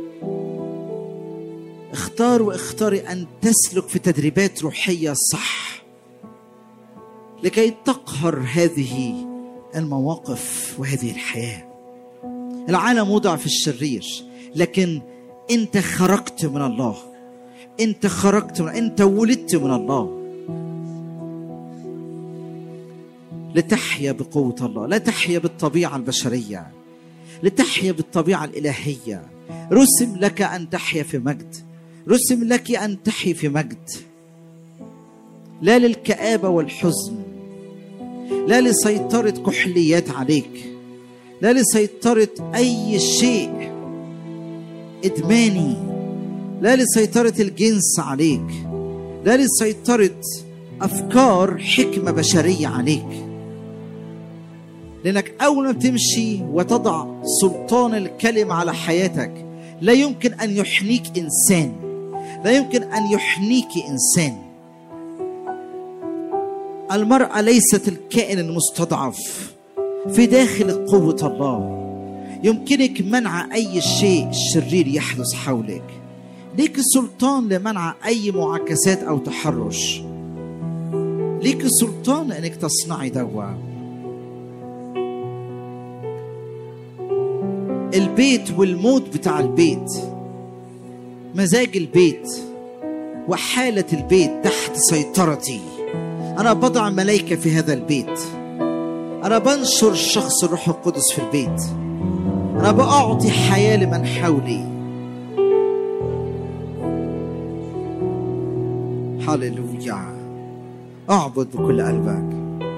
اختار واختاري ان تسلك في تدريبات روحيه صح لكي تقهر هذه المواقف وهذه الحياه العالم وضع في الشرير لكن انت خرجت من الله انت خرجت من انت ولدت من الله لتحيا بقوة الله لا تحيا بالطبيعة البشرية لتحيا بالطبيعة الإلهية رسم لك أن تحيا في مجد رسم لك أن تحيا في مجد لا للكآبة والحزن لا لسيطرة كحليات عليك لا لسيطرة أي شيء إدماني لا لسيطرة الجنس عليك لا لسيطرة أفكار حكمة بشرية عليك لأنك أول ما بتمشي وتضع سلطان الكلمة على حياتك لا يمكن أن يحنيك إنسان لا يمكن أن يحنيك إنسان المرأة ليست الكائن المستضعف في داخل قوة الله يمكنك منع أي شيء شرير يحدث حولك ليك سلطان لمنع أي معاكسات أو تحرش ليك سلطان أنك تصنعي دوا البيت والموت بتاع البيت مزاج البيت وحالة البيت تحت سيطرتي أنا بضع ملائكة في هذا البيت أنا بنشر شخص الروح القدس في البيت أنا بأعطي حياة لمن حولي هللويا اعبد بكل قلبك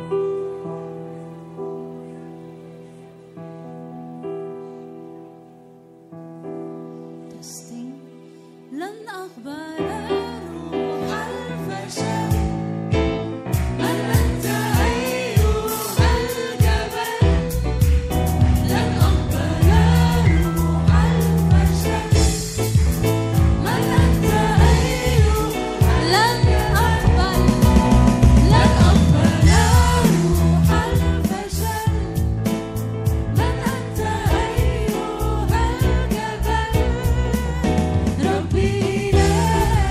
Testing. لن أقبل روح الفشل بل أنت أيها الجبل لن أقبل روح الفشل بل أنت أيها لن أقبل لن أقبل روح الفشل بل أنت أيها الجبل ربي إلهي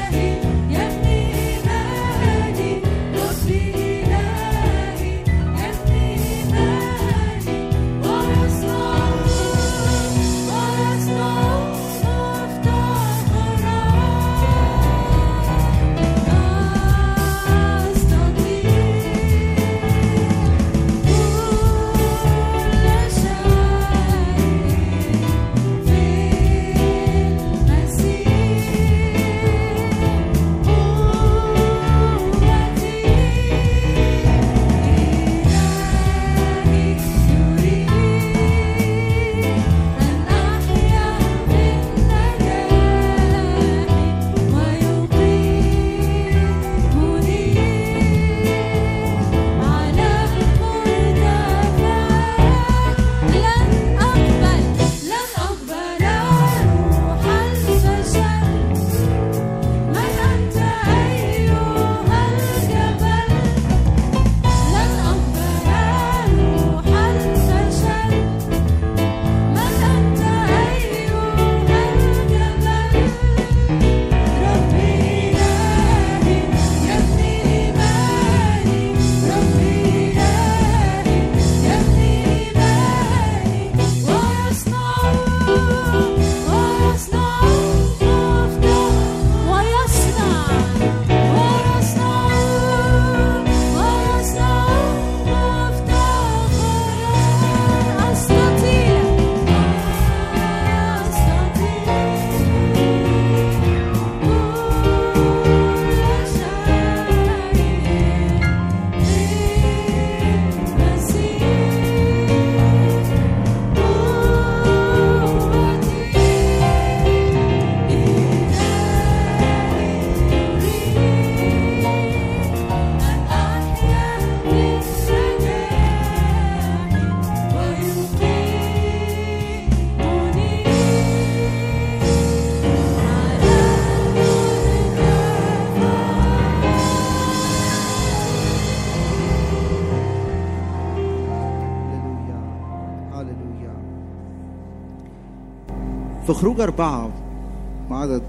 في خروج أربعة وعدد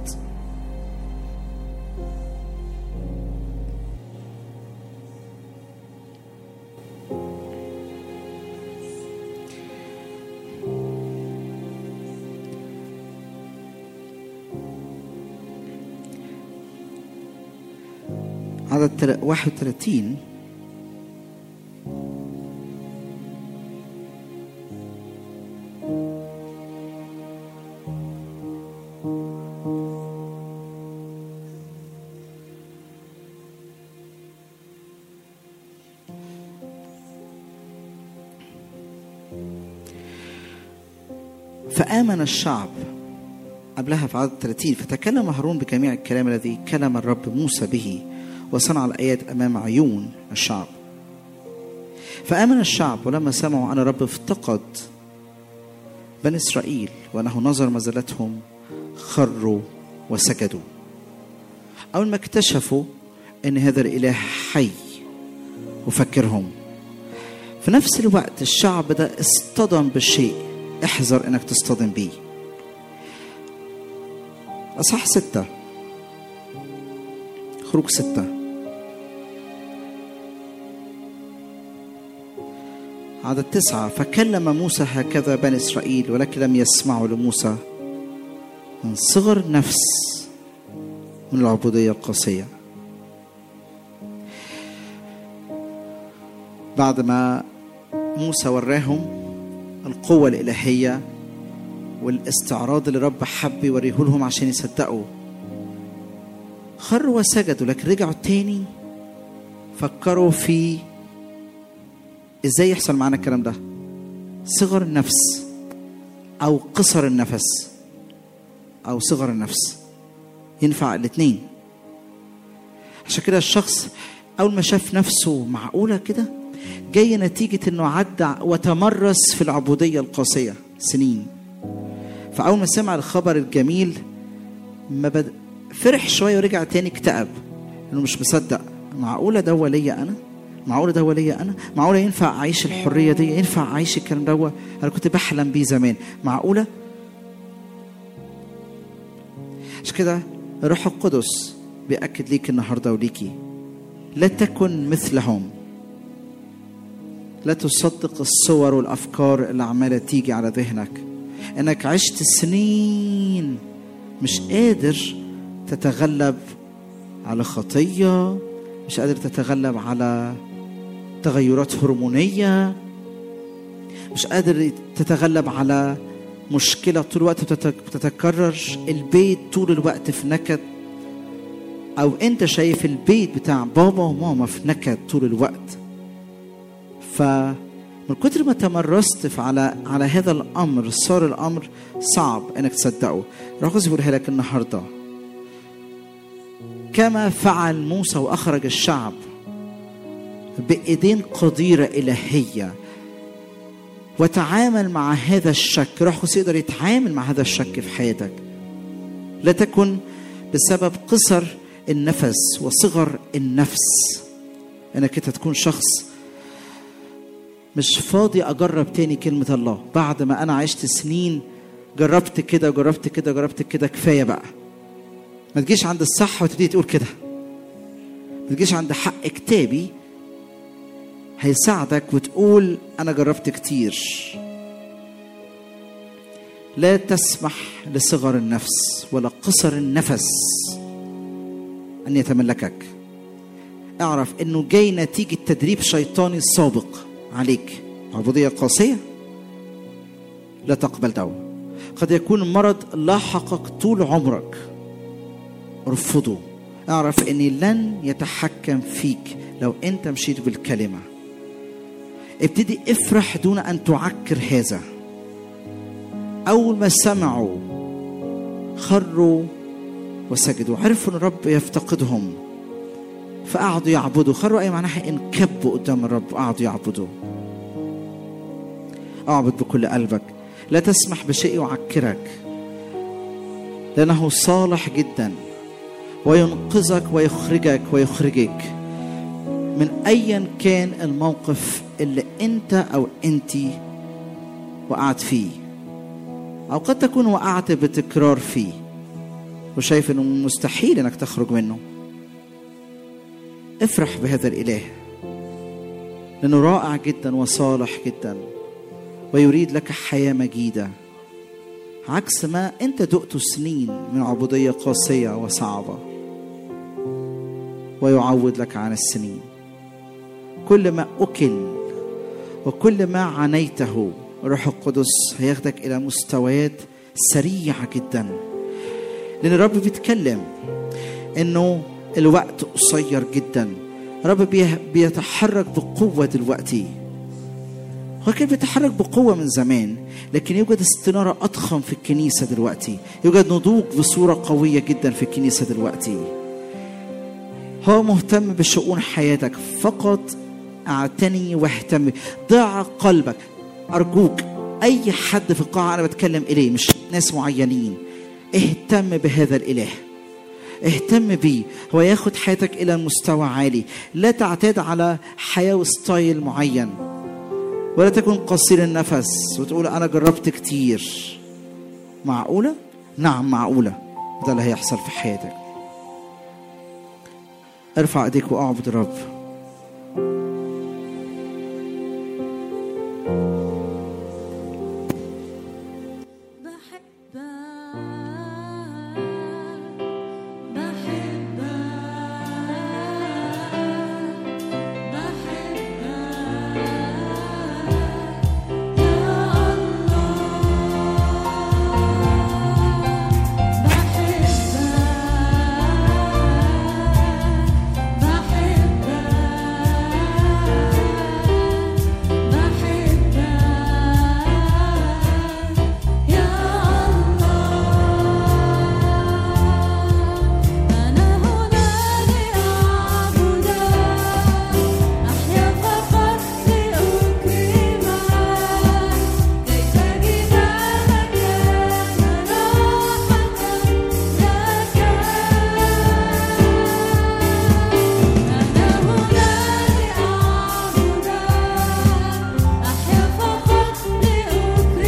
عدد تل- 31 فآمن الشعب قبلها في عدد 30 فتكلم هارون بجميع الكلام الذي كلم الرب موسى به وصنع الآيات أمام عيون الشعب فآمن الشعب ولما سمعوا أن الرب افتقد بني إسرائيل وأنه نظر مزلتهم خروا وسجدوا أول ما اكتشفوا أن هذا الإله حي وفكرهم في نفس الوقت الشعب ده اصطدم بالشيء احذر انك تصطدم بيه اصح ستة خروج ستة عدد تسعة فكلم موسى هكذا بني إسرائيل ولكن لم يسمعوا لموسى من صغر نفس من العبودية القاسية بعد ما موسى وراهم القوة الإلهية والاستعراض اللي رب حب يوريه لهم عشان يصدقوا خروا وسجدوا لكن رجعوا تاني فكروا في ازاي يحصل معانا الكلام ده صغر النفس او قصر النفس او صغر النفس ينفع الاتنين عشان كده الشخص اول ما شاف نفسه معقوله كده جاي نتيجه انه عدى وتمرس في العبوديه القاسيه سنين فاول ما سمع الخبر الجميل ما بد... فرح شويه ورجع تاني اكتئب انه مش مصدق معقوله ده هو ليا انا معقوله ده هو ليا انا معقوله ينفع اعيش الحريه دي ينفع اعيش الكلام ده انا كنت بحلم بيه زمان معقوله عشان كده الروح القدس بيأكد ليك النهارده وليكي لا تكن مثلهم لا تصدق الصور والافكار اللي عماله تيجي على ذهنك انك عشت سنين مش قادر تتغلب على خطيه مش قادر تتغلب على تغيرات هرمونيه مش قادر تتغلب على مشكله طول الوقت بتت- بتتكرر البيت طول الوقت في نكد او انت شايف البيت بتاع بابا وماما في نكد طول الوقت فمن كتر ما تمرست في على على هذا الامر صار الامر صعب انك تصدقه ركز بيقولها لك النهارده كما فعل موسى واخرج الشعب بايدين قديره الهيه وتعامل مع هذا الشك روح القدس يقدر يتعامل مع هذا الشك في حياتك لا تكن بسبب قصر النفس وصغر النفس انك انت تكون شخص مش فاضي اجرب تاني كلمه الله بعد ما انا عشت سنين جربت كده جربت كده جربت كده كفايه بقى ما تجيش عند الصح وتبتدي تقول كده ما تجيش عند حق كتابي هيساعدك وتقول انا جربت كتير لا تسمح لصغر النفس ولا قصر النفس ان يتملكك اعرف انه جاي نتيجه تدريب شيطاني سابق عليك عبوديه قاسيه لا تقبل دواء قد يكون مرض لاحقك طول عمرك ارفضه اعرف اني لن يتحكم فيك لو انت مشيت بالكلمه ابتدي افرح دون ان تعكر هذا اول ما سمعوا خروا وسجدوا عرفوا ان الرب يفتقدهم فقعدوا يعبدوا خروا اي معناها انكبوا قدام الرب قعدوا يعبدوا اعبد بكل قلبك لا تسمح بشيء يعكرك لانه صالح جدا وينقذك ويخرجك ويخرجك من ايا كان الموقف اللي انت او انت وقعت فيه أو قد تكون وقعت بتكرار فيه وشايف إنه مستحيل إنك تخرج منه افرح بهذا الإله لأنه رائع جدا وصالح جدا ويريد لك حياة مجيدة عكس ما أنت دقته سنين من عبودية قاسية وصعبة ويعوض لك عن السنين كل ما أكل وكل ما عانيته الروح القدس هياخدك إلى مستويات سريعة جدا لأن الرب بيتكلم إنه الوقت قصير جدا الرب بيه- بيتحرك بقوة دلوقتي هو كان بيتحرك بقوة من زمان لكن يوجد استنارة أضخم في الكنيسة دلوقتي يوجد نضوج بصورة قوية جدا في الكنيسة دلوقتي هو مهتم بشؤون حياتك فقط اعتني واهتم ضع قلبك أرجوك أي حد في القاعة أنا بتكلم إليه مش ناس معينين اهتم بهذا الإله اهتم بيه هو ياخد حياتك إلى مستوى عالي لا تعتاد على حياة وستايل معين ولا تكن قصير النفس وتقول أنا جربت كتير معقولة؟ نعم معقولة ده اللي هيحصل في حياتك ارفع ايديك واعبد الرب بحبك بحبك بحبك يا الله بحبك بحبك بحبك يا الله أنا هنا لأعبدك أحيا فقط لأكرمك كي تجد مكان راحة لك أنا هنا لأعبدك أحيا فقط لأكرمك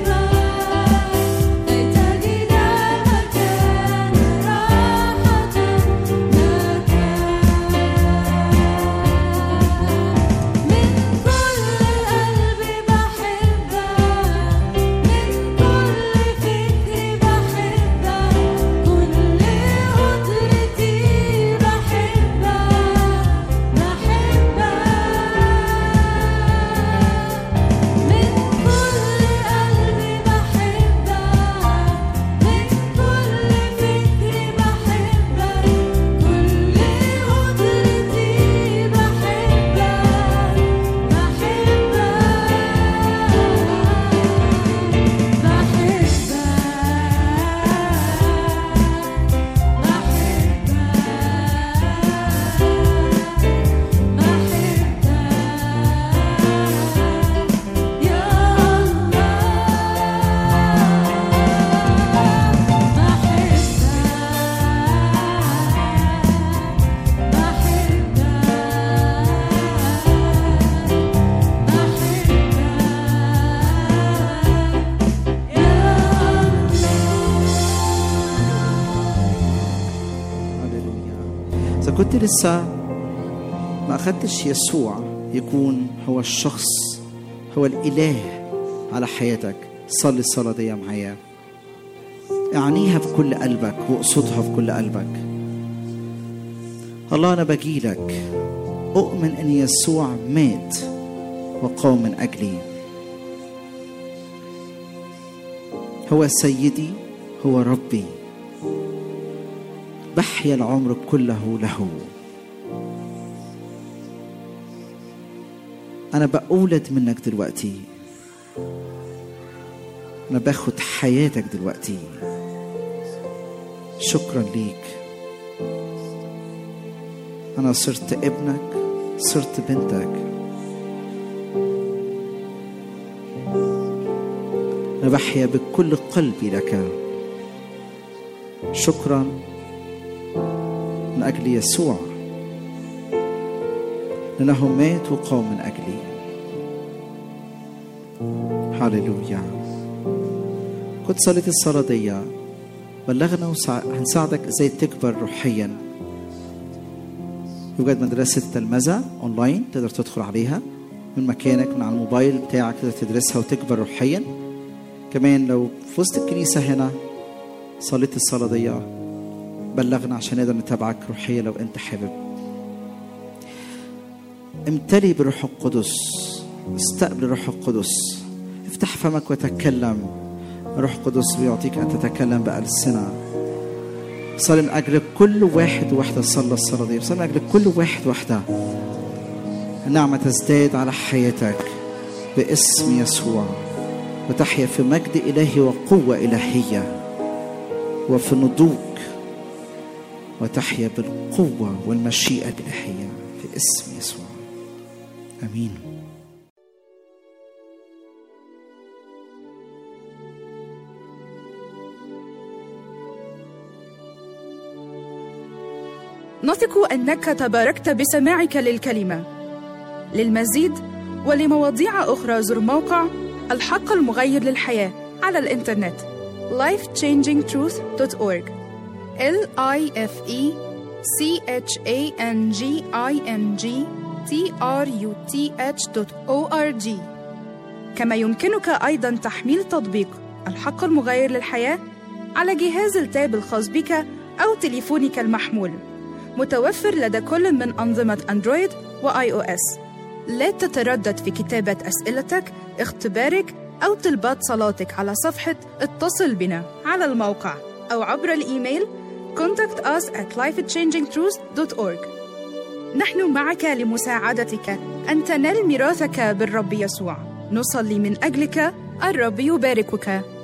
كي تجد مكان راحة لك من كل القلب بحبك من كل فكري بحبك كل قدرتي بحبك بحبك من كل قلبي بحبك من كل فكري بحبك كل قدرتي بحبك بحبك يا الله هللويا إذا كنت لسه ما أخدتش يسوع يكون هو الشخص هو الإله على حياتك صلي الصلاة دي معايا اعنيها بكل قلبك واقصدها بكل قلبك الله أنا بجيلك أؤمن أن يسوع مات وقام من أجلي هو سيدي هو ربي بحيا العمر كله له أنا بأولد منك دلوقتي أنا باخد حياتك دلوقتي شكرا ليك أنا صرت ابنك صرت بنتك أنا بحيا بكل قلبي لك شكرا من أجل يسوع لأنه مات وقام من أجلي هللويا كنت صليت الصلاة دي بلغنا وهنساعدك ازاي تكبر روحيا يوجد مدرسة تلمذة اونلاين تقدر تدخل عليها من مكانك من على الموبايل بتاعك تقدر تدرسها وتكبر روحيا كمان لو في وسط الكنيسة هنا صليت الصلاة دي بلغنا عشان نقدر نتابعك روحيا لو انت حابب امتلي بالروح القدس استقبل الروح القدس افتح فمك وتكلم الروح القدس بيعطيك ان تتكلم بألسنة صلي من اجل كل واحد واحدة صلى الصلاة دي صلي من اجل كل واحد واحدة النعمة تزداد على حياتك باسم يسوع وتحيا في مجد إلهي وقوة إلهية وفي نضوج وتحيا بالقوة والمشيئة الإلهية في اسم يسوع آمين نثق انك تباركت بسماعك للكلمه للمزيد ولمواضيع اخرى زر موقع الحق المغير للحياه على الانترنت lifechangingtruth.org l i f e c h a n g i n g t r u t h.org كما يمكنك ايضا تحميل تطبيق الحق المغير للحياه على جهاز التاب الخاص بك او تليفونك المحمول متوفر لدى كل من أنظمة أندرويد وآي أو إس. لا تتردد في كتابة أسئلتك، اختبارك أو طلبات صلاتك على صفحة اتصل بنا على الموقع أو عبر الإيميل contact us at lifechangingtruth.org نحن معك لمساعدتك أن تنال ميراثك بالرب يسوع نصلي من أجلك الرب يباركك